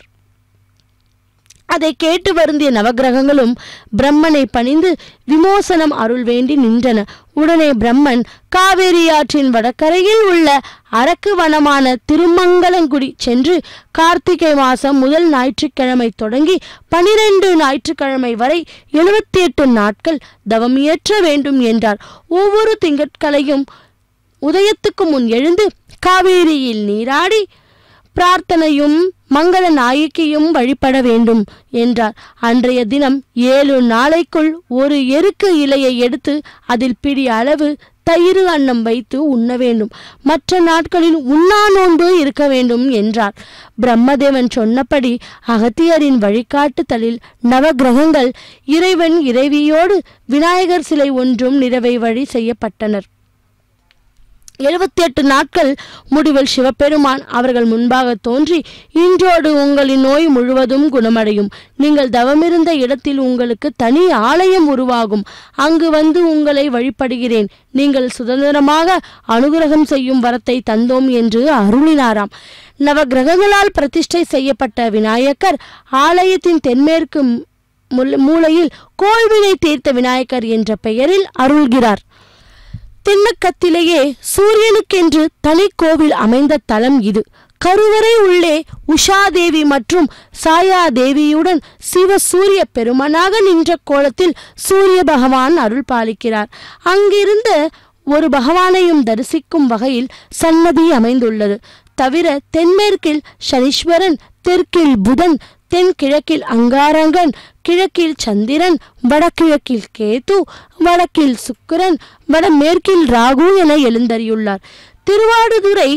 அதை கேட்டு வருந்திய நவக்கிரகங்களும் பிரம்மனை பணிந்து விமோசனம் அருள் வேண்டி நின்றன உடனே பிரம்மன் காவேரி ஆற்றின் வடகரையில் உள்ள அரக்கு வனமான திருமங்கலங்குடி சென்று கார்த்திகை மாசம் முதல் ஞாயிற்றுக்கிழமை தொடங்கி பனிரெண்டு ஞாயிற்றுக்கிழமை வரை எழுபத்தி எட்டு நாட்கள் தவம் இயற்ற வேண்டும் என்றார் ஒவ்வொரு திங்கட்களையும் உதயத்துக்கு முன் எழுந்து காவேரியில் நீராடி பிரார்த்தனையும் மங்கள நாயகியும் வழிபட வேண்டும் என்றார் அன்றைய தினம் ஏழு நாளைக்குள் ஒரு எருக்கு இலையை எடுத்து அதில் பிடி அளவு தயிர் அன்னம் வைத்து உண்ண வேண்டும் மற்ற நாட்களில் உண்ணா நோன்பு இருக்க வேண்டும் என்றார் பிரம்மதேவன் சொன்னபடி அகத்தியரின் வழிகாட்டுதலில் நவக்கிரகங்கள் இறைவன் இறைவியோடு விநாயகர் சிலை ஒன்றும் நிறைவை வழி செய்யப்பட்டனர் எழுபத்தி எட்டு நாட்கள் முடிவில் சிவபெருமான் அவர்கள் முன்பாக தோன்றி இன்றோடு உங்களின் நோய் முழுவதும் குணமடையும் நீங்கள் தவமிருந்த இடத்தில் உங்களுக்கு தனி ஆலயம் உருவாகும் அங்கு வந்து உங்களை வழிபடுகிறேன் நீங்கள் சுதந்திரமாக அனுகிரகம் செய்யும் வரத்தை தந்தோம் என்று அருளினாராம் நவகிரகங்களால் பிரதிஷ்டை செய்யப்பட்ட விநாயகர் ஆலயத்தின் தென்மேற்கு முல்- மூலையில் கோள்வினை தீர்த்த விநாயகர் என்ற பெயரில் அருள்கிறார் தென்னக்கத்திலேயே சூரியனுக்கென்று தனி கோவில் அமைந்த தலம் இது கருவறை உள்ளே உஷாதேவி மற்றும் சாயா தேவியுடன் சிவ சூரிய பெருமனாக நின்ற கோலத்தில் சூரிய பகவான் அருள் பாலிக்கிறார் அங்கிருந்த ஒரு பகவானையும் தரிசிக்கும் வகையில் சன்னதி அமைந்துள்ளது தவிர தென்மேற்கில் சனீஸ்வரன் தெற்கில் புதன் தென்கிழக்கில் அங்காரங்கன் கிழக்கில் சந்திரன் வடகிழக்கில் கேது வடக்கில் சுக்கிரன் வடமேற்கில் ராகு என எழுந்தறியுள்ளார் திருவாடுதுறை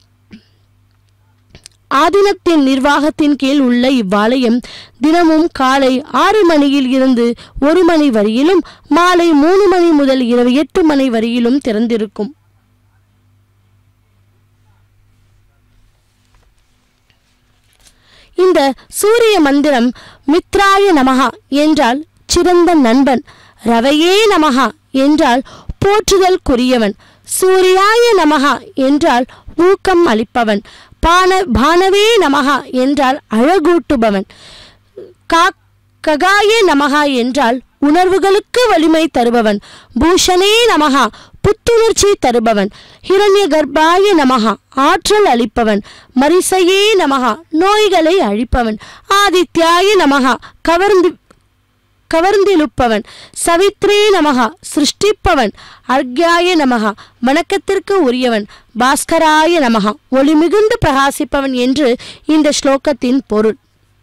ஆதீனத்தின் நிர்வாகத்தின் கீழ் உள்ள இவ்வாலயம் தினமும் காலை ஆறு மணியில் இருந்து ஒரு மணி வரையிலும் மாலை மூணு மணி முதல் இரவு எட்டு மணி வரையிலும் திறந்திருக்கும் இந்த சூரிய மந்திரம் மித்ராய நமகா என்றால் சிறந்த நண்பன் ரவையே நமகா என்றால் போற்றுதல்குரியவன் சூரியாய நமகா என்றால் ஊக்கம் அளிப்பவன் பான பானவே நமகா என்றால் அழகூட்டுபவன் கா ககாயே நமகா என்றால் உணர்வுகளுக்கு வலிமை தருபவன் பூஷணே நமகா புத்துணர்ச்சி தருபவன் ஹிரண்ய கர்ப்பாய நமகா ஆற்றல் அளிப்பவன் மரிசையே நமகா நோய்களை அழிப்பவன் ஆதித்யாய நமகா கவர்ந்து கவர்ந்திழுப்பவன் சவித்ரே நமகா சிருஷ்டிப்பவன் அர்க்யாய நமகா வணக்கத்திற்கு உரியவன் பாஸ்கராய நமகா ஒளி மிகுந்து பிரகாசிப்பவன் என்று இந்த ஸ்லோகத்தின் பொருள்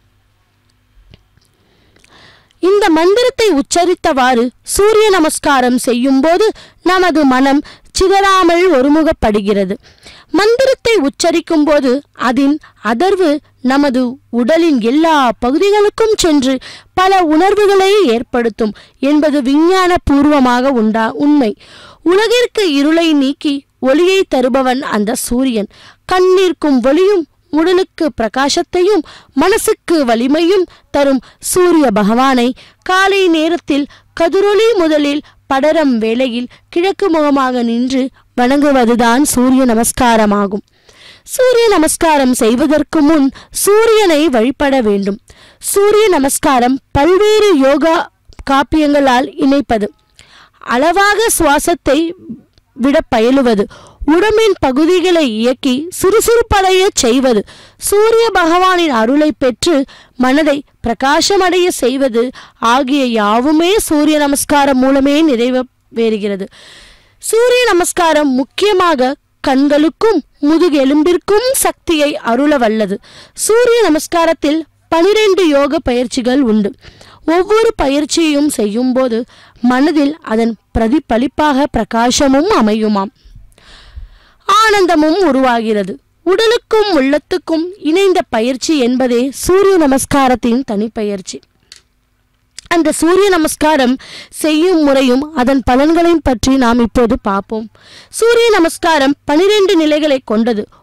இந்த மந்திரத்தை உச்சரித்தவாறு சூரிய நமஸ்காரம் செய்யும்போது நமது மனம் சிதறாமல் ஒருமுகப்படுகிறது மந்திரத்தை உச்சரிக்கும் போது அதன் அதர்வு நமது உடலின் எல்லா பகுதிகளுக்கும் சென்று பல உணர்வுகளை ஏற்படுத்தும் என்பது விஞ்ஞான பூர்வமாக உண்டா உண்மை உலகிற்கு இருளை நீக்கி ஒளியை தருபவன் அந்த சூரியன் கண்ணிற்கும் ஒளியும் உடலுக்கு பிரகாசத்தையும் மனசுக்கு வலிமையும் தரும் சூரிய பகவானை காலை நேரத்தில் கதிரொளி முதலில் படரம் வேளையில் கிழக்கு முகமாக நின்று வணங்குவதுதான் சூரிய நமஸ்காரமாகும் சூரிய நமஸ்காரம் செய்வதற்கு முன் சூரியனை வழிபட வேண்டும் சூரிய நமஸ்காரம் பல்வேறு யோகா காப்பியங்களால் இணைப்பது அளவாக சுவாசத்தை விட பயிலுவது உடம்பின் பகுதிகளை இயக்கி சுறுசுறுப்படைய செய்வது சூரிய பகவானின் அருளை பெற்று மனதை பிரகாசமடைய செய்வது ஆகிய யாவுமே சூரிய நமஸ்காரம் மூலமே நிறைவேறுகிறது சூரிய நமஸ்காரம் முக்கியமாக கண்களுக்கும் முதுகெலும்பிற்கும் சக்தியை அருள வல்லது சூரிய நமஸ்காரத்தில் பனிரெண்டு யோக பயிற்சிகள் உண்டு ஒவ்வொரு பயிற்சியையும் செய்யும்போது மனதில் அதன் பிரதிபலிப்பாக பிரகாசமும் அமையுமாம் ஆனந்தமும் உருவாகிறது உடலுக்கும் உள்ளத்துக்கும் இணைந்த பயிற்சி என்பதே சூரிய நமஸ்காரத்தின் தனிப்பயிற்சி அந்த சூரிய நமஸ்காரம் செய்யும் முறையும் அதன் பலன்களையும் பற்றி நாம் இப்போது பார்ப்போம் சூரிய நமஸ்காரம் பனிரெண்டு நிலைகளை கொண்டது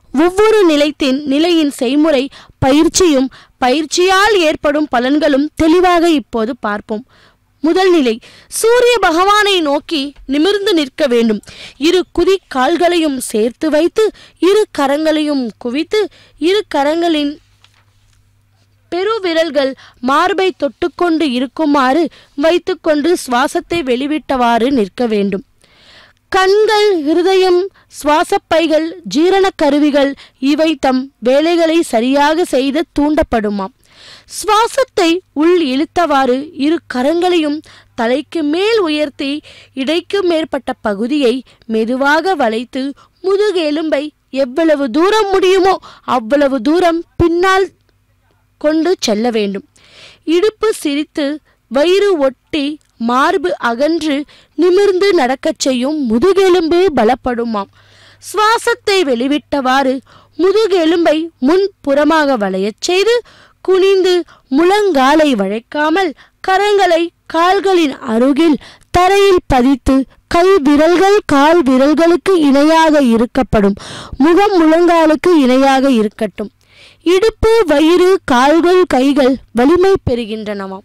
ஒவ்வொரு நிலைத்தின் நிலையின் செய்முறை பயிற்சியும் பயிற்சியால் ஏற்படும் பலன்களும் தெளிவாக இப்போது பார்ப்போம் முதல் நிலை சூரிய பகவானை நோக்கி நிமிர்ந்து நிற்க வேண்டும் இரு குதி கால்களையும் சேர்த்து வைத்து இரு கரங்களையும் குவித்து இரு கரங்களின் பெருவிரல்கள் மார்பை தொட்டுக்கொண்டு இருக்குமாறு வைத்துக்கொண்டு சுவாசத்தை வெளிவிட்டவாறு நிற்க வேண்டும் கண்கள் இருதயம் சுவாசப்பைகள் ஜீரண கருவிகள் இவை தம் வேலைகளை சரியாக செய்து தூண்டப்படுமாம் சுவாசத்தை உள் இழுத்தவாறு இரு கரங்களையும் தலைக்கு மேல் உயர்த்தி இடைக்கு மேற்பட்ட பகுதியை மெதுவாக வளைத்து முதுகெலும்பை எவ்வளவு தூரம் முடியுமோ அவ்வளவு தூரம் பின்னால் கொண்டு செல்ல வேண்டும் இடுப்பு சிரித்து வயிறு ஒட்டி மார்பு அகன்று நிமிர்ந்து நடக்கச் செய்யும் முதுகெலும்பு பலப்படுமாம் சுவாசத்தை வெளிவிட்டவாறு முதுகெலும்பை முன் புறமாக வளையச் செய்து குனிந்து முழங்காலை வளைக்காமல் கரங்களை கால்களின் அருகில் தரையில் பதித்து கை விரல்கள் கால் விரல்களுக்கு இணையாக இருக்கப்படும் முகம் முழங்காலுக்கு இணையாக இருக்கட்டும் இடுப்பு வயிறு கால்கள் கைகள் வலிமை பெறுகின்றனவாம்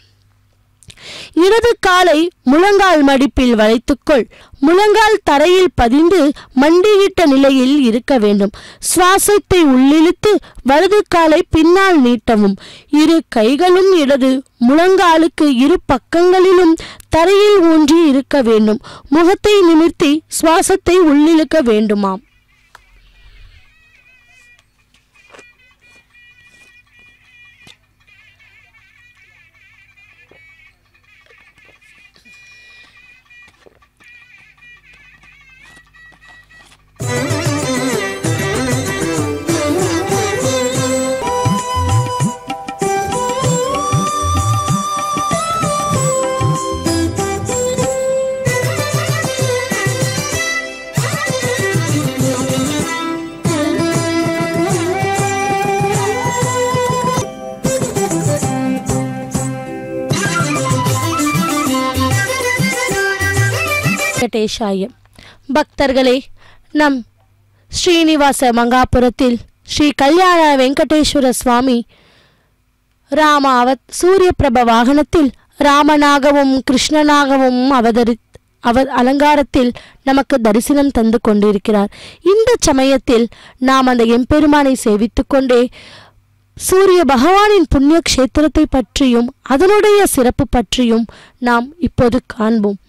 இடது காலை முழங்கால் மடிப்பில் வைத்துக்கொள் முழங்கால் தரையில் பதிந்து மண்டியிட்ட நிலையில் இருக்க வேண்டும் சுவாசத்தை உள்ளிழுத்து வலது காலை பின்னால் நீட்டவும் இரு கைகளும் இடது முழங்காலுக்கு இரு பக்கங்களிலும் தரையில் ஊன்றி இருக்க வேண்டும் முகத்தை நிமிர்த்தி சுவாசத்தை உள்ளிழுக்க வேண்டுமாம் வெங்கடேஷாய பக்தர்களே நம் ஸ்ரீனிவாச மங்காபுரத்தில் ஸ்ரீ கல்யாண வெங்கடேஸ்வர சுவாமி ராம அவ சூரியபிரப வாகனத்தில் ராமனாகவும் கிருஷ்ணனாகவும் அவதரி அவ அலங்காரத்தில் நமக்கு தரிசனம் தந்து கொண்டிருக்கிறார் இந்த சமயத்தில் நாம் அந்த எம்பெருமானை சேவித்துக் கொண்டே சூரிய பகவானின் புண்ணிய க்ஷேத்திரத்தை பற்றியும் அதனுடைய சிறப்பு பற்றியும் நாம் இப்போது காண்போம்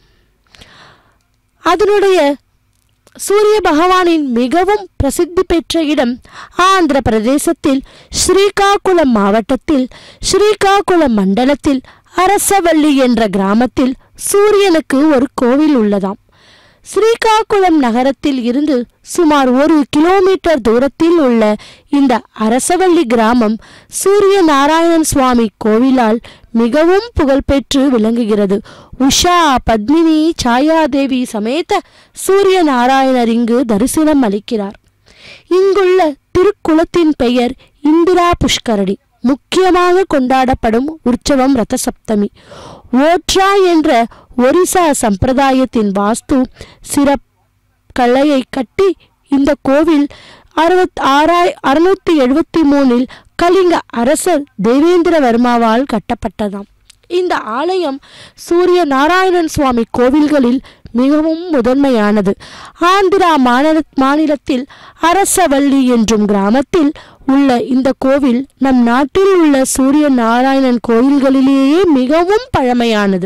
அதனுடைய சூரிய பகவானின் மிகவும் பிரசித்தி பெற்ற இடம் ஆந்திர பிரதேசத்தில் ஸ்ரீகாகுளம் மாவட்டத்தில் ஸ்ரீகாகுளம் மண்டலத்தில் அரசவள்ளி என்ற கிராமத்தில் சூரியனுக்கு ஒரு கோவில் உள்ளதாம் ஸ்ரீகாகுளம் நகரத்தில் இருந்து சுமார் ஒரு கிலோமீட்டர் தூரத்தில் உள்ள இந்த அரசவள்ளி கிராமம் சூரிய நாராயணன் சுவாமி கோவிலால் மிகவும் புகழ்பெற்று விளங்குகிறது உஷா பத்மினி சாயாதேவி சமேத சூரிய நாராயணர் இங்கு தரிசனம் அளிக்கிறார் இங்குள்ள திருக்குளத்தின் பெயர் இந்திரா புஷ்கரணி முக்கியமாக கொண்டாடப்படும் உற்சவம் ரத சப்தமி ஓட்ரா என்ற ஒரிசா சம்பிரதாயத்தின் வாஸ்து சிறப் கலையை கட்டி இந்த கோவில் அறுபத் ஆறாய் அறுநூத்தி எழுபத்தி மூணில் கலிங்க அரசர் தேவேந்திரவர்மாவால் கட்டப்பட்டதாம் இந்த ஆலயம் சூரிய நாராயணன் சுவாமி கோவில்களில் மிகவும் முதன்மையானது ஆந்திரா மாநில மாநிலத்தில் அரசவள்ளி என்றும் கிராமத்தில் உள்ள இந்த கோவில் நம் நாட்டில் உள்ள சூரிய நாராயணன் கோவில்களிலேயே மிகவும் பழமையானது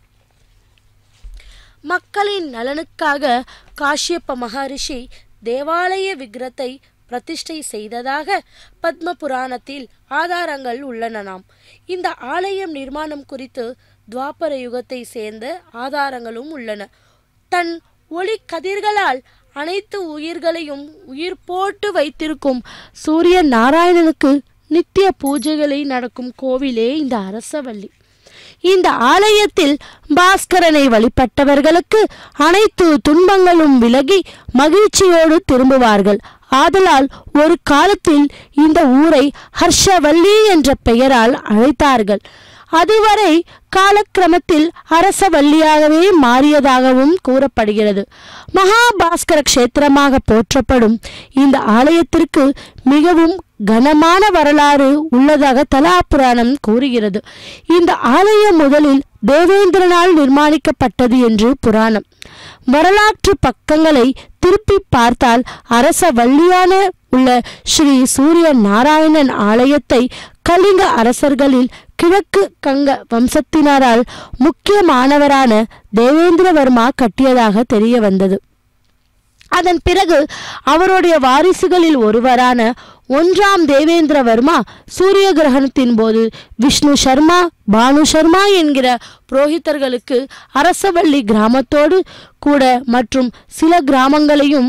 மக்களின் நலனுக்காக காஷ்யப்ப மகரிஷி தேவாலய விக்கிரத்தை பிரதிஷ்டை செய்ததாக பத்ம புராணத்தில் ஆதாரங்கள் உள்ளனனாம் இந்த ஆலயம் நிர்மாணம் குறித்து துவாபர யுகத்தை சேர்ந்த ஆதாரங்களும் உள்ளன தன் ஒளி கதிர்களால் அனைத்து உயிர்களையும் உயிர் போட்டு வைத்திருக்கும் சூரிய நாராயணனுக்கு நித்திய பூஜைகளை நடக்கும் கோவிலே இந்த அரசவள்ளி இந்த ஆலயத்தில் பாஸ்கரனை வழிபட்டவர்களுக்கு அனைத்து துன்பங்களும் விலகி மகிழ்ச்சியோடு திரும்புவார்கள் ஆதலால் ஒரு காலத்தில் இந்த ஊரை ஹர்ஷவல்லி என்ற பெயரால் அழைத்தார்கள் அதுவரை காலக்கிரமத்தில் அரசவல்லியாகவே மாறியதாகவும் கூறப்படுகிறது மகாபாஸ்கர கஷேத்திரமாக போற்றப்படும் இந்த ஆலயத்திற்கு மிகவும் கனமான வரலாறு உள்ளதாக தலா புராணம் கூறுகிறது இந்த ஆலயம் முதலில் தேவேந்திரனால் நிர்மாணிக்கப்பட்டது என்று புராணம் வரலாற்று பக்கங்களை திருப்பி பார்த்தால் அரச வள்ளியான உள்ள ஸ்ரீ சூரிய நாராயணன் ஆலயத்தை கலிங்க அரசர்களில் கிழக்கு கங்க வம்சத்தினரால் முக்கியமானவரான தேவேந்திரவர்மா கட்டியதாக தெரிய வந்தது அதன் பிறகு அவருடைய வாரிசுகளில் ஒருவரான ஒன்றாம் தேவேந்திரவர்மா சூரிய கிரகணத்தின் போது விஷ்ணு சர்மா பானு சர்மா என்கிற புரோகிதர்களுக்கு அரசவள்ளி கிராமத்தோடு கூட மற்றும் சில கிராமங்களையும்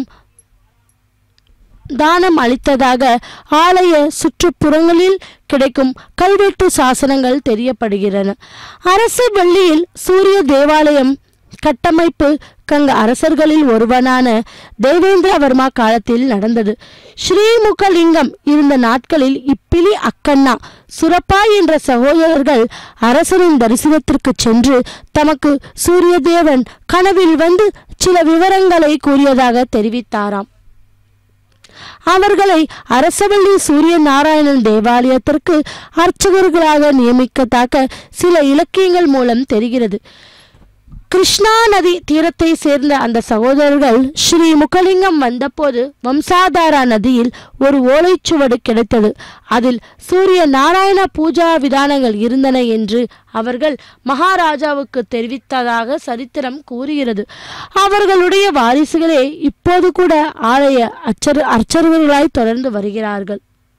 தானம் அளித்ததாக ஆலய சுற்றுப்புறங்களில் கிடைக்கும் கல்வெட்டு சாசனங்கள் தெரியப்படுகிறன அரசு வள்ளியில் சூரிய தேவாலயம் கட்டமைப்பு கங்க அரசர்களில் ஒருவனான தேவேந்திரவர்மா காலத்தில் நடந்தது ஸ்ரீமுகலிங்கம் இருந்த நாட்களில் இப்பிலி அக்கண்ணா சுரப்பா என்ற சகோதரர்கள் அரசனின் தரிசனத்திற்கு சென்று தமக்கு சூரியதேவன் கனவில் வந்து சில விவரங்களை கூறியதாக தெரிவித்தாராம் அவர்களை அரசவள்ளி சூரிய நாராயணன் தேவாலயத்திற்கு அர்ச்சகர்களாக நியமிக்கத்தக்க சில இலக்கியங்கள் மூலம் தெரிகிறது கிருஷ்ணா நதி தீரத்தை சேர்ந்த அந்த சகோதரர்கள் ஸ்ரீ முகலிங்கம் வந்தபோது வம்சாதாரா நதியில் ஒரு ஓலைச்சுவடு கிடைத்தது அதில் சூரிய நாராயண பூஜா விதானங்கள் இருந்தன என்று அவர்கள் மகாராஜாவுக்கு தெரிவித்ததாக சரித்திரம் கூறுகிறது அவர்களுடைய வாரிசுகளே இப்போது கூட ஆலய அச்சர் அர்ச்சகர்களாய் தொடர்ந்து வருகிறார்கள்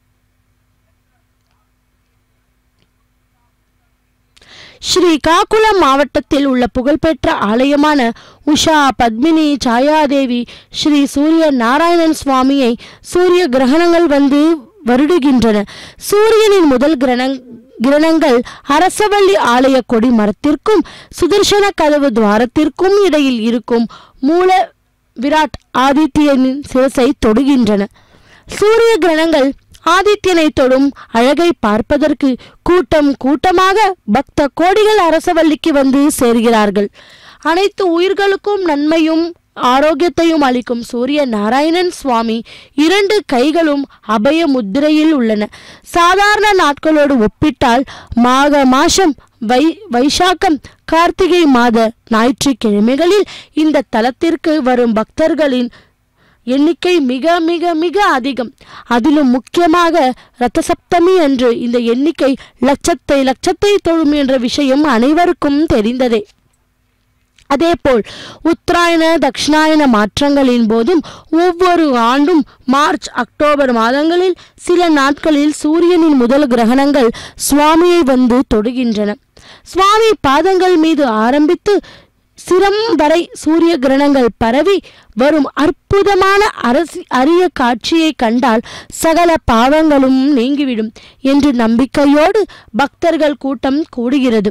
ஸ்ரீகாகுளம் மாவட்டத்தில் உள்ள புகழ்பெற்ற ஆலயமான உஷா பத்மினி சாயாதேவி ஸ்ரீ சூரிய நாராயணன் சுவாமியை சூரிய கிரகணங்கள் வந்து வருடுகின்றன சூரியனின் முதல் கிரணங் கிரணங்கள் அரசவள்ளி ஆலய கொடி மரத்திற்கும் சுதர்சன கதவு துவாரத்திற்கும் இடையில் இருக்கும் மூல விராட் ஆதித்யனின் சிரசை தொடுகின்றன சூரிய கிரணங்கள் ஆதித்யனை தொடும் அழகை பார்ப்பதற்கு கூட்டம் கூட்டமாக பக்த கோடிகள் அரசவல்லிக்கு வந்து சேர்கிறார்கள் அனைத்து உயிர்களுக்கும் நன்மையும் ஆரோக்கியத்தையும் அளிக்கும் சூரிய நாராயணன் சுவாமி இரண்டு கைகளும் அபய முத்திரையில் உள்ளன சாதாரண நாட்களோடு ஒப்பிட்டால் மாக மாசம் வை வைசாக்கம் கார்த்திகை மாத ஞாயிற்றுக்கிழமைகளில் இந்த தலத்திற்கு வரும் பக்தர்களின் எண்ணிக்கை மிக மிக மிக அதிகம் அதிலும் முக்கியமாக ரத்த சப்தமி அன்று இந்த எண்ணிக்கை லட்சத்தை லட்சத்தை தொழும் என்ற விஷயம் அனைவருக்கும் தெரிந்ததே அதேபோல் உத்தராயண தட்சிணாயன மாற்றங்களின் போதும் ஒவ்வொரு ஆண்டும் மார்ச் அக்டோபர் மாதங்களில் சில நாட்களில் சூரியனின் முதல் கிரகணங்கள் சுவாமியை வந்து தொடுகின்றன சுவாமி பாதங்கள் மீது ஆரம்பித்து சிரம் வரை சூரிய கிரணங்கள் பரவி வரும் அற்புதமான அரசி அரிய காட்சியை கண்டால் சகல பாவங்களும் நீங்கிவிடும் என்று நம்பிக்கையோடு பக்தர்கள் கூட்டம் கூடுகிறது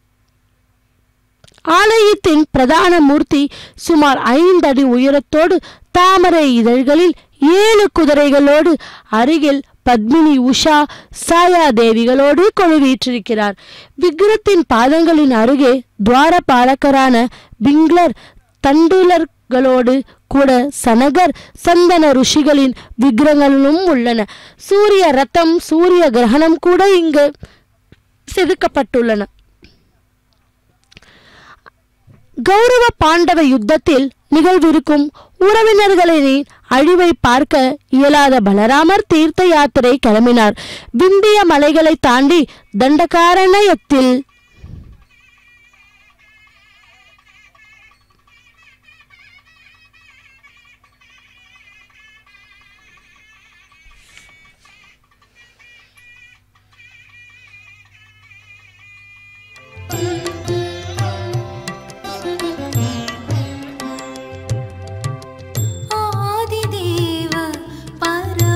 ஆலயத்தின் பிரதான மூர்த்தி சுமார் ஐந்தடி உயரத்தோடு தாமரை இதழ்களில் ஏழு குதிரைகளோடு அருகில் பத்மினி உஷா சாயா தேவிகளோடு கொழுவீற்றிருக்கிறார் விக்கிரத்தின் பாதங்களின் அருகே துவார பாலகரான பிங்லர் தண்டுலர்களோடு கூட சனகர் சந்தன ருஷிகளின் விக்கிரங்களும் உள்ளன சூரிய ரத்தம் சூரிய கிரகணம் கூட இங்கு செதுக்கப்பட்டுள்ளன கௌரவ பாண்டவ யுத்தத்தில் நிகழ்விருக்கும் உறவினர்களின் அழிவை பார்க்க இயலாத பலராமர் தீர்த்த யாத்திரை கிளம்பினார் விந்திய மலைகளை தாண்டி தண்டகாரண்யத்தில் आदिदेव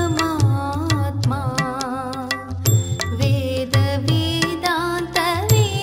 परमात्मा वेद वेदान्त वेद्या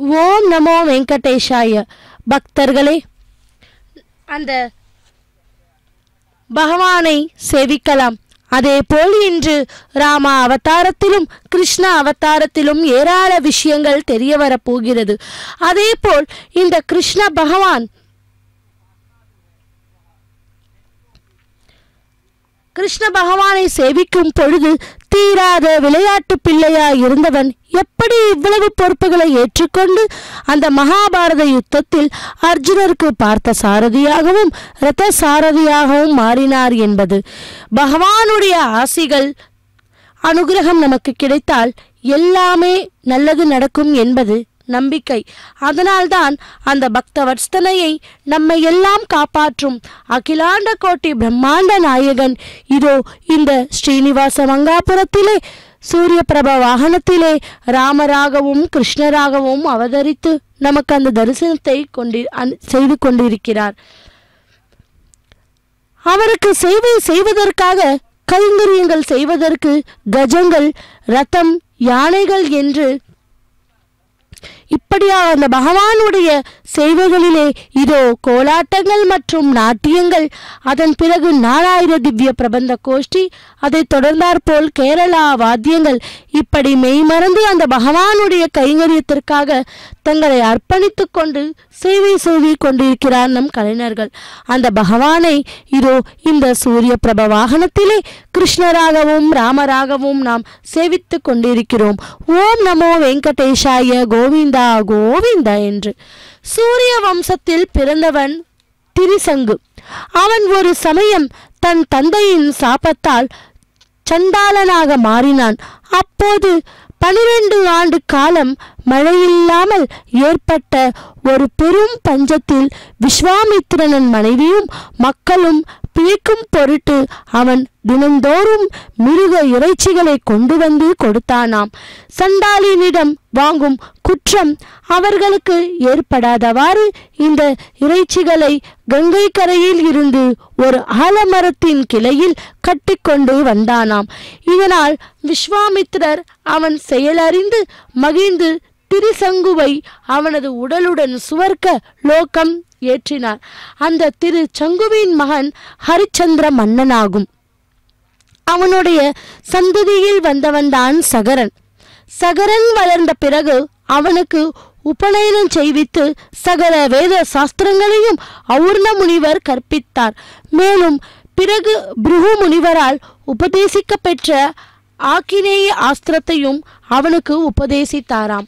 ஓம் நமோ வெங்கடேஷாய பக்தர்களே அந்த பகவானை சேவிக்கலாம் அதேபோல் இன்று ராம அவதாரத்திலும் கிருஷ்ண அவதாரத்திலும் ஏராள விஷயங்கள் தெரிய வரப் போகிறது அதேபோல் இந்த கிருஷ்ண பகவான் கிருஷ்ண பகவானை சேவிக்கும் பொழுது தீராத விளையாட்டு பிள்ளையாய் இருந்தவன் எப்படி இவ்வளவு பொறுப்புகளை ஏற்றுக்கொண்டு அந்த மகாபாரத யுத்தத்தில் அர்ஜுனருக்கு பார்த்த சாரதியாகவும் ரத சாரதியாகவும் மாறினார் என்பது பகவானுடைய ஆசிகள் அனுகிரகம் நமக்கு கிடைத்தால் எல்லாமே நல்லது நடக்கும் என்பது நம்பிக்கை அதனால்தான் அந்த பக்த வத்ஸ்தனையை நம்மை எல்லாம் காப்பாற்றும் அகிலாண்ட கோட்டி பிரம்மாண்ட நாயகன் இதோ இந்த ஸ்ரீனிவாச மங்காபுரத்திலே சூரிய பிரப வாகனத்திலே ராமராகவும் கிருஷ்ணராகவும் அவதரித்து நமக்கு அந்த தரிசனத்தை கொண்டி அன்- செய்து கொண்டிருக்கிறார் அவருக்கு சேவை செய்வதற்காக கைங்கரியங்கள் செய்வதற்கு கஜங்கள் ரதம் யானைகள் என்று இப்படியா அந்த பகவானுடைய சேவைகளிலே இதோ கோலாட்டங்கள் மற்றும் நாட்டியங்கள் அதன் பிறகு நாலாயிர திவ்ய பிரபந்த கோஷ்டி அதைத் தொடர்ந்தாற்போல் கேரளா வாத்தியங்கள் இப்படி மெய்மறந்து அந்த பகவானுடைய கைங்கரியத்திற்காக தங்களை அர்ப்பணித்துக் கொண்டு சேவை செய்து கொண்டிருக்கிறார் நம் கலைஞர்கள் அந்த பகவானை இதோ இந்த சூரிய பிரப வாகனத்திலே கிருஷ்ணராகவும் ராமராகவும் நாம் சேவித்துக் கொண்டிருக்கிறோம் ஓம் நமோ வெங்கடேஷாய கோவிந்தா கோவிந்தா என்று சூரிய வம்சத்தில் பிறந்தவன் திரிசங்கு அவன் ஒரு சமயம் தன் தந்தையின் சாபத்தால் சண்டாளனாக மாறினான் அப்போது பனிரெண்டு ஆண்டு காலம் மழையில்லாமல் ஏற்பட்ட ஒரு பெரும் பஞ்சத்தில் விஸ்வாமித்திரனின் மனைவியும் மக்களும் பிழைக்கும் பொருட்டு அவன் தினந்தோறும் மிருக இறைச்சிகளை கொண்டு வந்து கொடுத்தானாம் சண்டாளினிடம் வாங்கும் குற்றம் அவர்களுக்கு ஏற்படாதவாறு இந்த இறைச்சிகளை கங்கை கரையில் இருந்து ஒரு ஆலமரத்தின் கிளையில் கட்டிக்கொண்டு வந்தானாம் இதனால் விஸ்வாமித்திரர் அவன் செயலறிந்து மகிழ்ந்து திரிசங்குவை அவனது உடலுடன் சுவர்க்க லோகம் ஏற்றினார் அந்த திரு சங்குவின் மகன் ஹரிச்சந்திர மன்னனாகும் அவனுடைய சந்ததியில் வந்தவன்தான் சகரன் சகரன் வளர்ந்த பிறகு அவனுக்கு உபநயனம் செய்வித்து சகல வேத சாஸ்திரங்களையும் அவுர்ண முனிவர் கற்பித்தார் மேலும் பிறகு பிருகு முனிவரால் உபதேசிக்க பெற்ற ஆக்கினேய ஆஸ்திரத்தையும் அவனுக்கு உபதேசித்தாராம்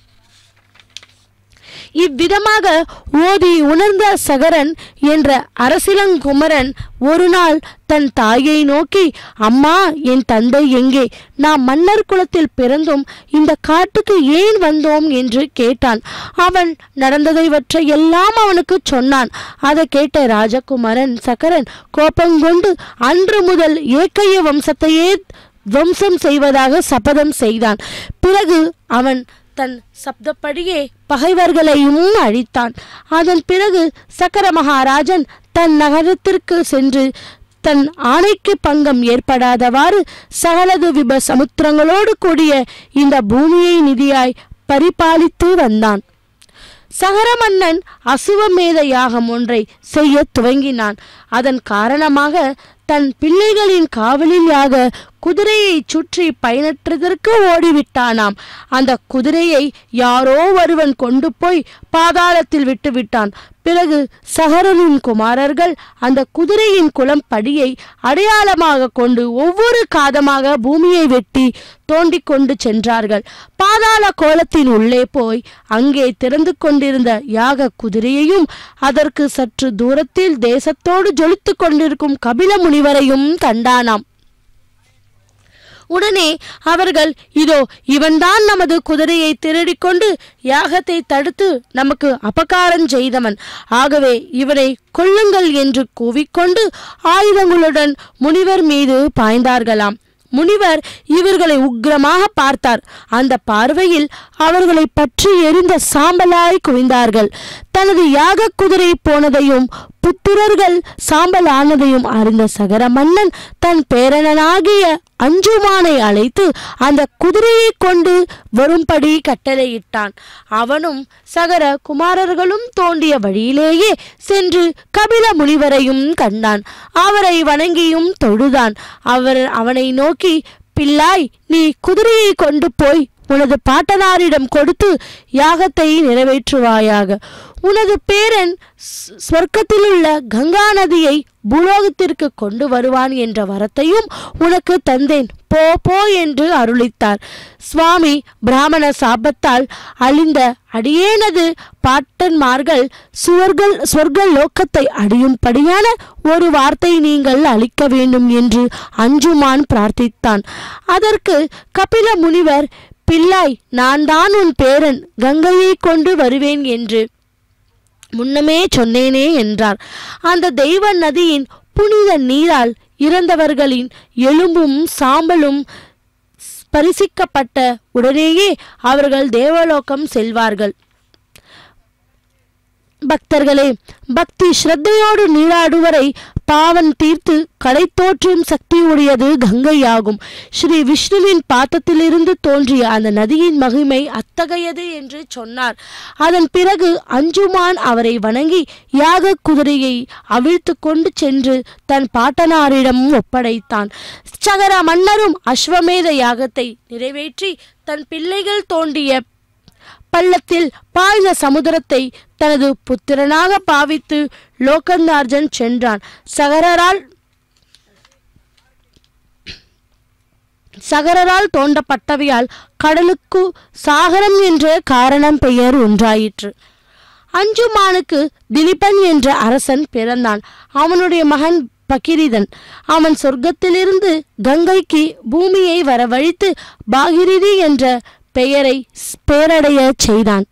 இவ்விதமாக ஓதி உணர்ந்த சகரன் என்ற அரசிலங்குமரன் ஒரு நாள் தன் தாயை நோக்கி அம்மா என் தந்தை எங்கே நாம் மன்னர் குலத்தில் பிறந்தும் இந்த காட்டுக்கு ஏன் வந்தோம் என்று கேட்டான் அவன் நடந்ததைவற்றை எல்லாம் அவனுக்கு சொன்னான் அதை கேட்ட ராஜகுமாரன் சகரன் கோபங்கொண்டு அன்று முதல் ஏக்கைய வம்சத்தையே துவம்சம் செய்வதாக சபதம் செய்தான் பிறகு அவன் தன் சப்தப்படியே பகைவர்களையும் அழித்தான் அதன் பிறகு சக்கர மகாராஜன் தன் நகரத்திற்கு சென்று தன் ஆணைக்கு பங்கம் ஏற்படாதவாறு சகலது விப சமுத்திரங்களோடு கூடிய இந்த பூமியை நிதியாய் பரிபாலித்து வந்தான் சகர மன்னன் அசுவமேத யாகம் ஒன்றை செய்ய துவங்கினான் அதன் காரணமாக தன் பிள்ளைகளின் காவலில் யாக குதிரையை சுற்றி பயனற்றதற்கு ஓடிவிட்டானாம் அந்த குதிரையை யாரோ ஒருவன் கொண்டு போய் பாதாளத்தில் விட்டுவிட்டான் பிறகு சகரனின் குமாரர்கள் அந்த குதிரையின் குளம் படியை அடையாளமாக கொண்டு ஒவ்வொரு காதமாக பூமியை வெட்டி தோண்டிக் கொண்டு சென்றார்கள் பாதாள கோலத்தின் உள்ளே போய் அங்கே திறந்து கொண்டிருந்த யாக குதிரையையும் அதற்கு சற்று தூரத்தில் தேசத்தோடு ஜொலித்துக் கொண்டிருக்கும் கபில முனிவரையும் கண்டானாம் உடனே அவர்கள் இதோ இவன்தான் நமது குதிரையை திருடிக் கொண்டு யாகத்தை தடுத்து நமக்கு அபகாரம் செய்தவன் ஆகவே இவனை கொல்லுங்கள் என்று கூவிக்கொண்டு ஆயுதங்களுடன் முனிவர் மீது பாய்ந்தார்களாம் முனிவர் இவர்களை உக்கிரமாக பார்த்தார் அந்த பார்வையில் அவர்களை பற்றி எரிந்த சாம்பலாய் குவிந்தார்கள் தனது யாக குதிரை போனதையும் புத்திரர்கள் சாம்பல் ஆனதையும் அறிந்த சகர மன்னன் தன் பேரனாகிய அஞ்சுமானை அழைத்து அந்த குதிரையை கொண்டு வரும்படி கட்டளையிட்டான் அவனும் சகர குமாரர்களும் தோண்டிய வழியிலேயே சென்று கபில முனிவரையும் கண்டான் அவரை வணங்கியும் தொழுதான் அவர் அவனை நோக்கி பிள்ளாய் நீ குதிரையை கொண்டு போய் உனது பாட்டனாரிடம் கொடுத்து யாகத்தை நிறைவேற்றுவாயாக உனது பேரன் ஸ்- சொர்க்கத்திலுள்ள கங்கா நதியை பூலோகத்திற்கு கொண்டு வருவான் என்ற வரத்தையும் உனக்கு தந்தேன் போ போ என்று அருளித்தார் சுவாமி பிராமண சாபத்தால் அழிந்த அடியேனது பாட்டன்மார்கள் சுவர்கள் சொர்க்க லோக்கத்தை அடையும்படியான ஒரு வார்த்தை நீங்கள் அளிக்க வேண்டும் என்று அஞ்சுமான் பிரார்த்தித்தான் அதற்கு கபில முனிவர் பிள்ளாய் நான் தான் உன் பேரன் கங்கையை கொண்டு வருவேன் என்று முன்னமே சொன்னேனே என்றார் அந்த தெய்வ நதியின் புனித நீரால் இறந்தவர்களின் எலும்பும் சாம்பலும் பரிசிக்கப்பட்ட உடனேயே அவர்கள் தேவலோகம் செல்வார்கள் பக்தர்களே பக்தி ஸ்ரத்தையோடு நீராடுவரை பாவன் தீர்த்து கடை தோற்றும் சக்தி உடையது கங்கையாகும் ஸ்ரீ விஷ்ணுவின் பாத்தத்திலிருந்து தோன்றிய அந்த நதியின் மகிமை அத்தகையது என்று சொன்னார் அதன் பிறகு அஞ்சுமான் அவரை வணங்கி யாக குதிரையை அவிழ்த்து கொண்டு சென்று தன் பாட்டனாரிடம் ஒப்படைத்தான் சகர மன்னரும் அஸ்வமேத யாகத்தை நிறைவேற்றி தன் பிள்ளைகள் தோண்டிய பள்ளத்தில் பாய்ந்த சமுத்திரத்தை தனது புத்திரனாக பாவித்து லோகந்தார்ஜன் சென்றான் சகரரால் சகரரால் தோண்டப்பட்டவையால் கடலுக்கு சாகரம் என்ற காரணம் பெயர் ஒன்றாயிற்று அஞ்சுமானுக்கு திலீபன் என்ற அரசன் பிறந்தான் அவனுடைய மகன் பகிரிதன் அவன் சொர்க்கத்திலிருந்து கங்கைக்கு பூமியை வரவழைத்து பாகிரிதி என்ற பெயரை ஸ்- பேரடையச் செய்தான்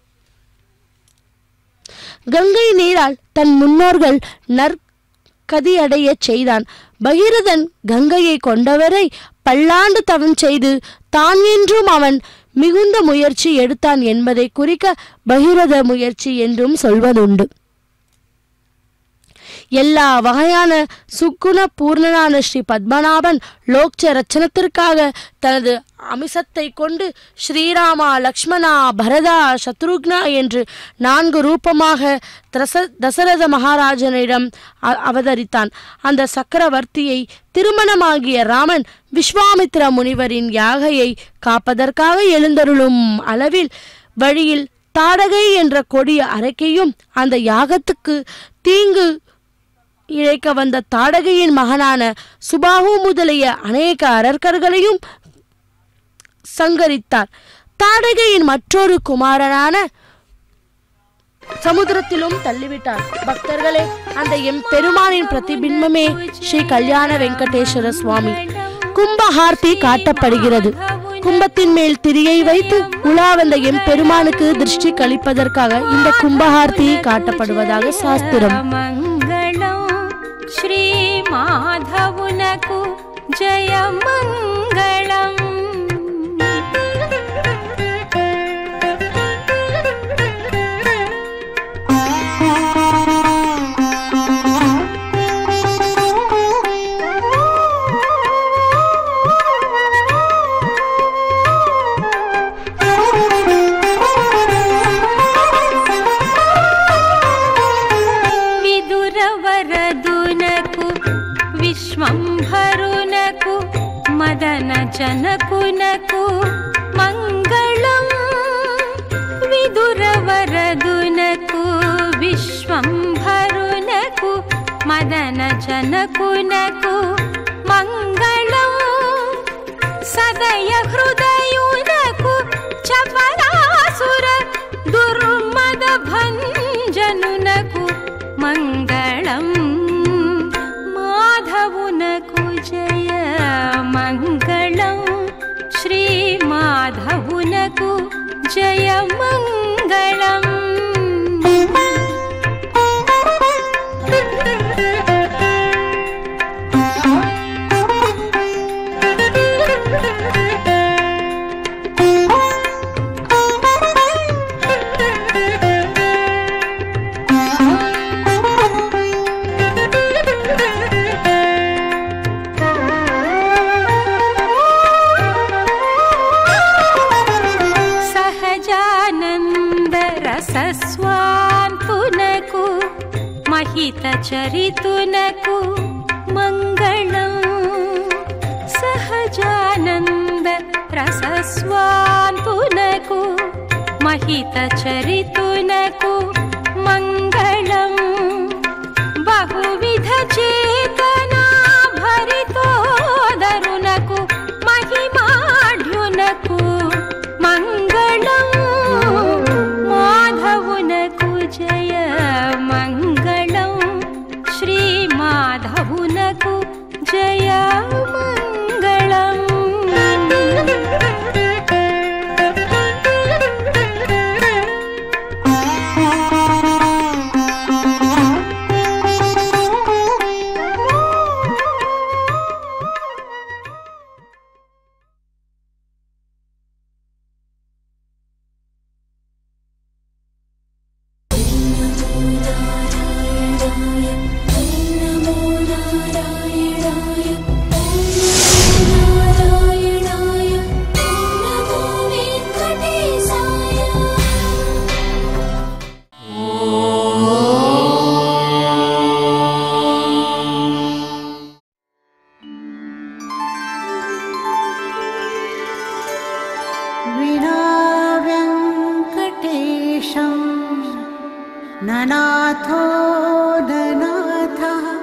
கங்கை நீரால் தன் முன்னோர்கள் நற்கதியடையச் செய்தான் பகீரதன் கங்கையை கொண்டவரை பல்லாண்டு தவம் செய்து தான் என்றும் அவன் மிகுந்த முயற்சி எடுத்தான் என்பதை குறிக்க பகீரத முயற்சி என்றும் சொல்வதுண்டு எல்லா வகையான சுக்குண பூர்ணனான ஸ்ரீ பத்மநாபன் லோக்ச ரச்சனத்திற்காக தனது அமிசத்தை கொண்டு ஸ்ரீராமா லக்ஷ்மணா பரதா சத்ருக்னா என்று நான்கு ரூபமாக தச தசரத மகாராஜனிடம் அ- அவதரித்தான் அந்த சக்கரவர்த்தியை திருமணமாகிய ராமன் விஸ்வாமித்ர முனிவரின் யாகையை காப்பதற்காக எழுந்தருளும் அளவில் வழியில் தாடகை என்ற கொடிய அரக்கையும் அந்த யாகத்துக்கு தீங்கு இழைக்க வந்த தாடகையின் மகனான சுபாகு முதலிய அநேக அரக்கர்களையும் சங்கரித்தார் தாடகையின் மற்றொரு குமாரனான சமுத்திரத்திலும் தள்ளிவிட்டார் பக்தர்களே அந்த எம் பெருமானின் பிரதிபிம்பமே ஸ்ரீ கல்யாண வெங்கடேஸ்வர சுவாமி கும்பஹார்த்தி காட்டப்படுகிறது கும்பத்தின் மேல் திரியை வைத்து உலா வந்த எம் பெருமானுக்கு திருஷ்டி கழிப்பதற்காக இந்த கும்பஹார்த்தி காட்டப்படுவதாக சாஸ்திரம் మంగళం శ్రీ మాధవునకు జయ మంగళం విదురవరదునకు విశ్వంభరునకు మదన జనకునకు మంగళం విదురవరదునకు విశ్వంభరునకు మదన జనకునకు మంగళం సదయ హృదయునకు చపరాసుర దుర్మద భంజనునకు మంగళం మాధవునకు జయ మంగళం శ్రీ మాధవునకు జయ మంగళం महितचरितुनकु मङ्गलम् सहजानन्द रसस्वान्तुनकु महितचरितुनकु मङ्गलम् बहुविध चेतना भरितोदरुनकु महिमाढ्युनकु मङ्गलम् माधवुनकु जय मङ्गलम् श्रीमाधवुनकु जय मङ्गलम् विना व्यङ्कटेशं ननाथो ननाथः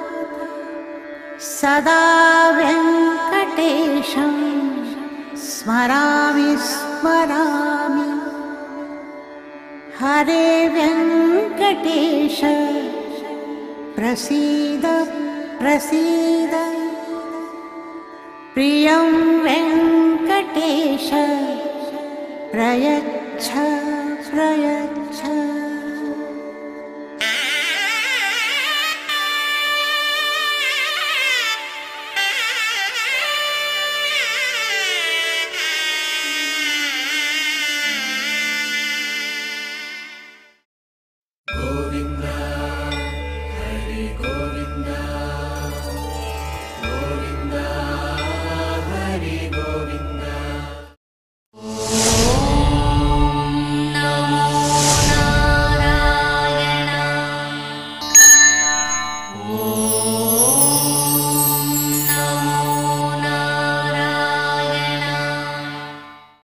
सदा व्यङ्कटेशं स्मरामि स्मरामि हरे व्यङ्कटेश प्रसीद प्रसीद प्रियं वेङ्कटेश प्रयच्छ प्रयच्छ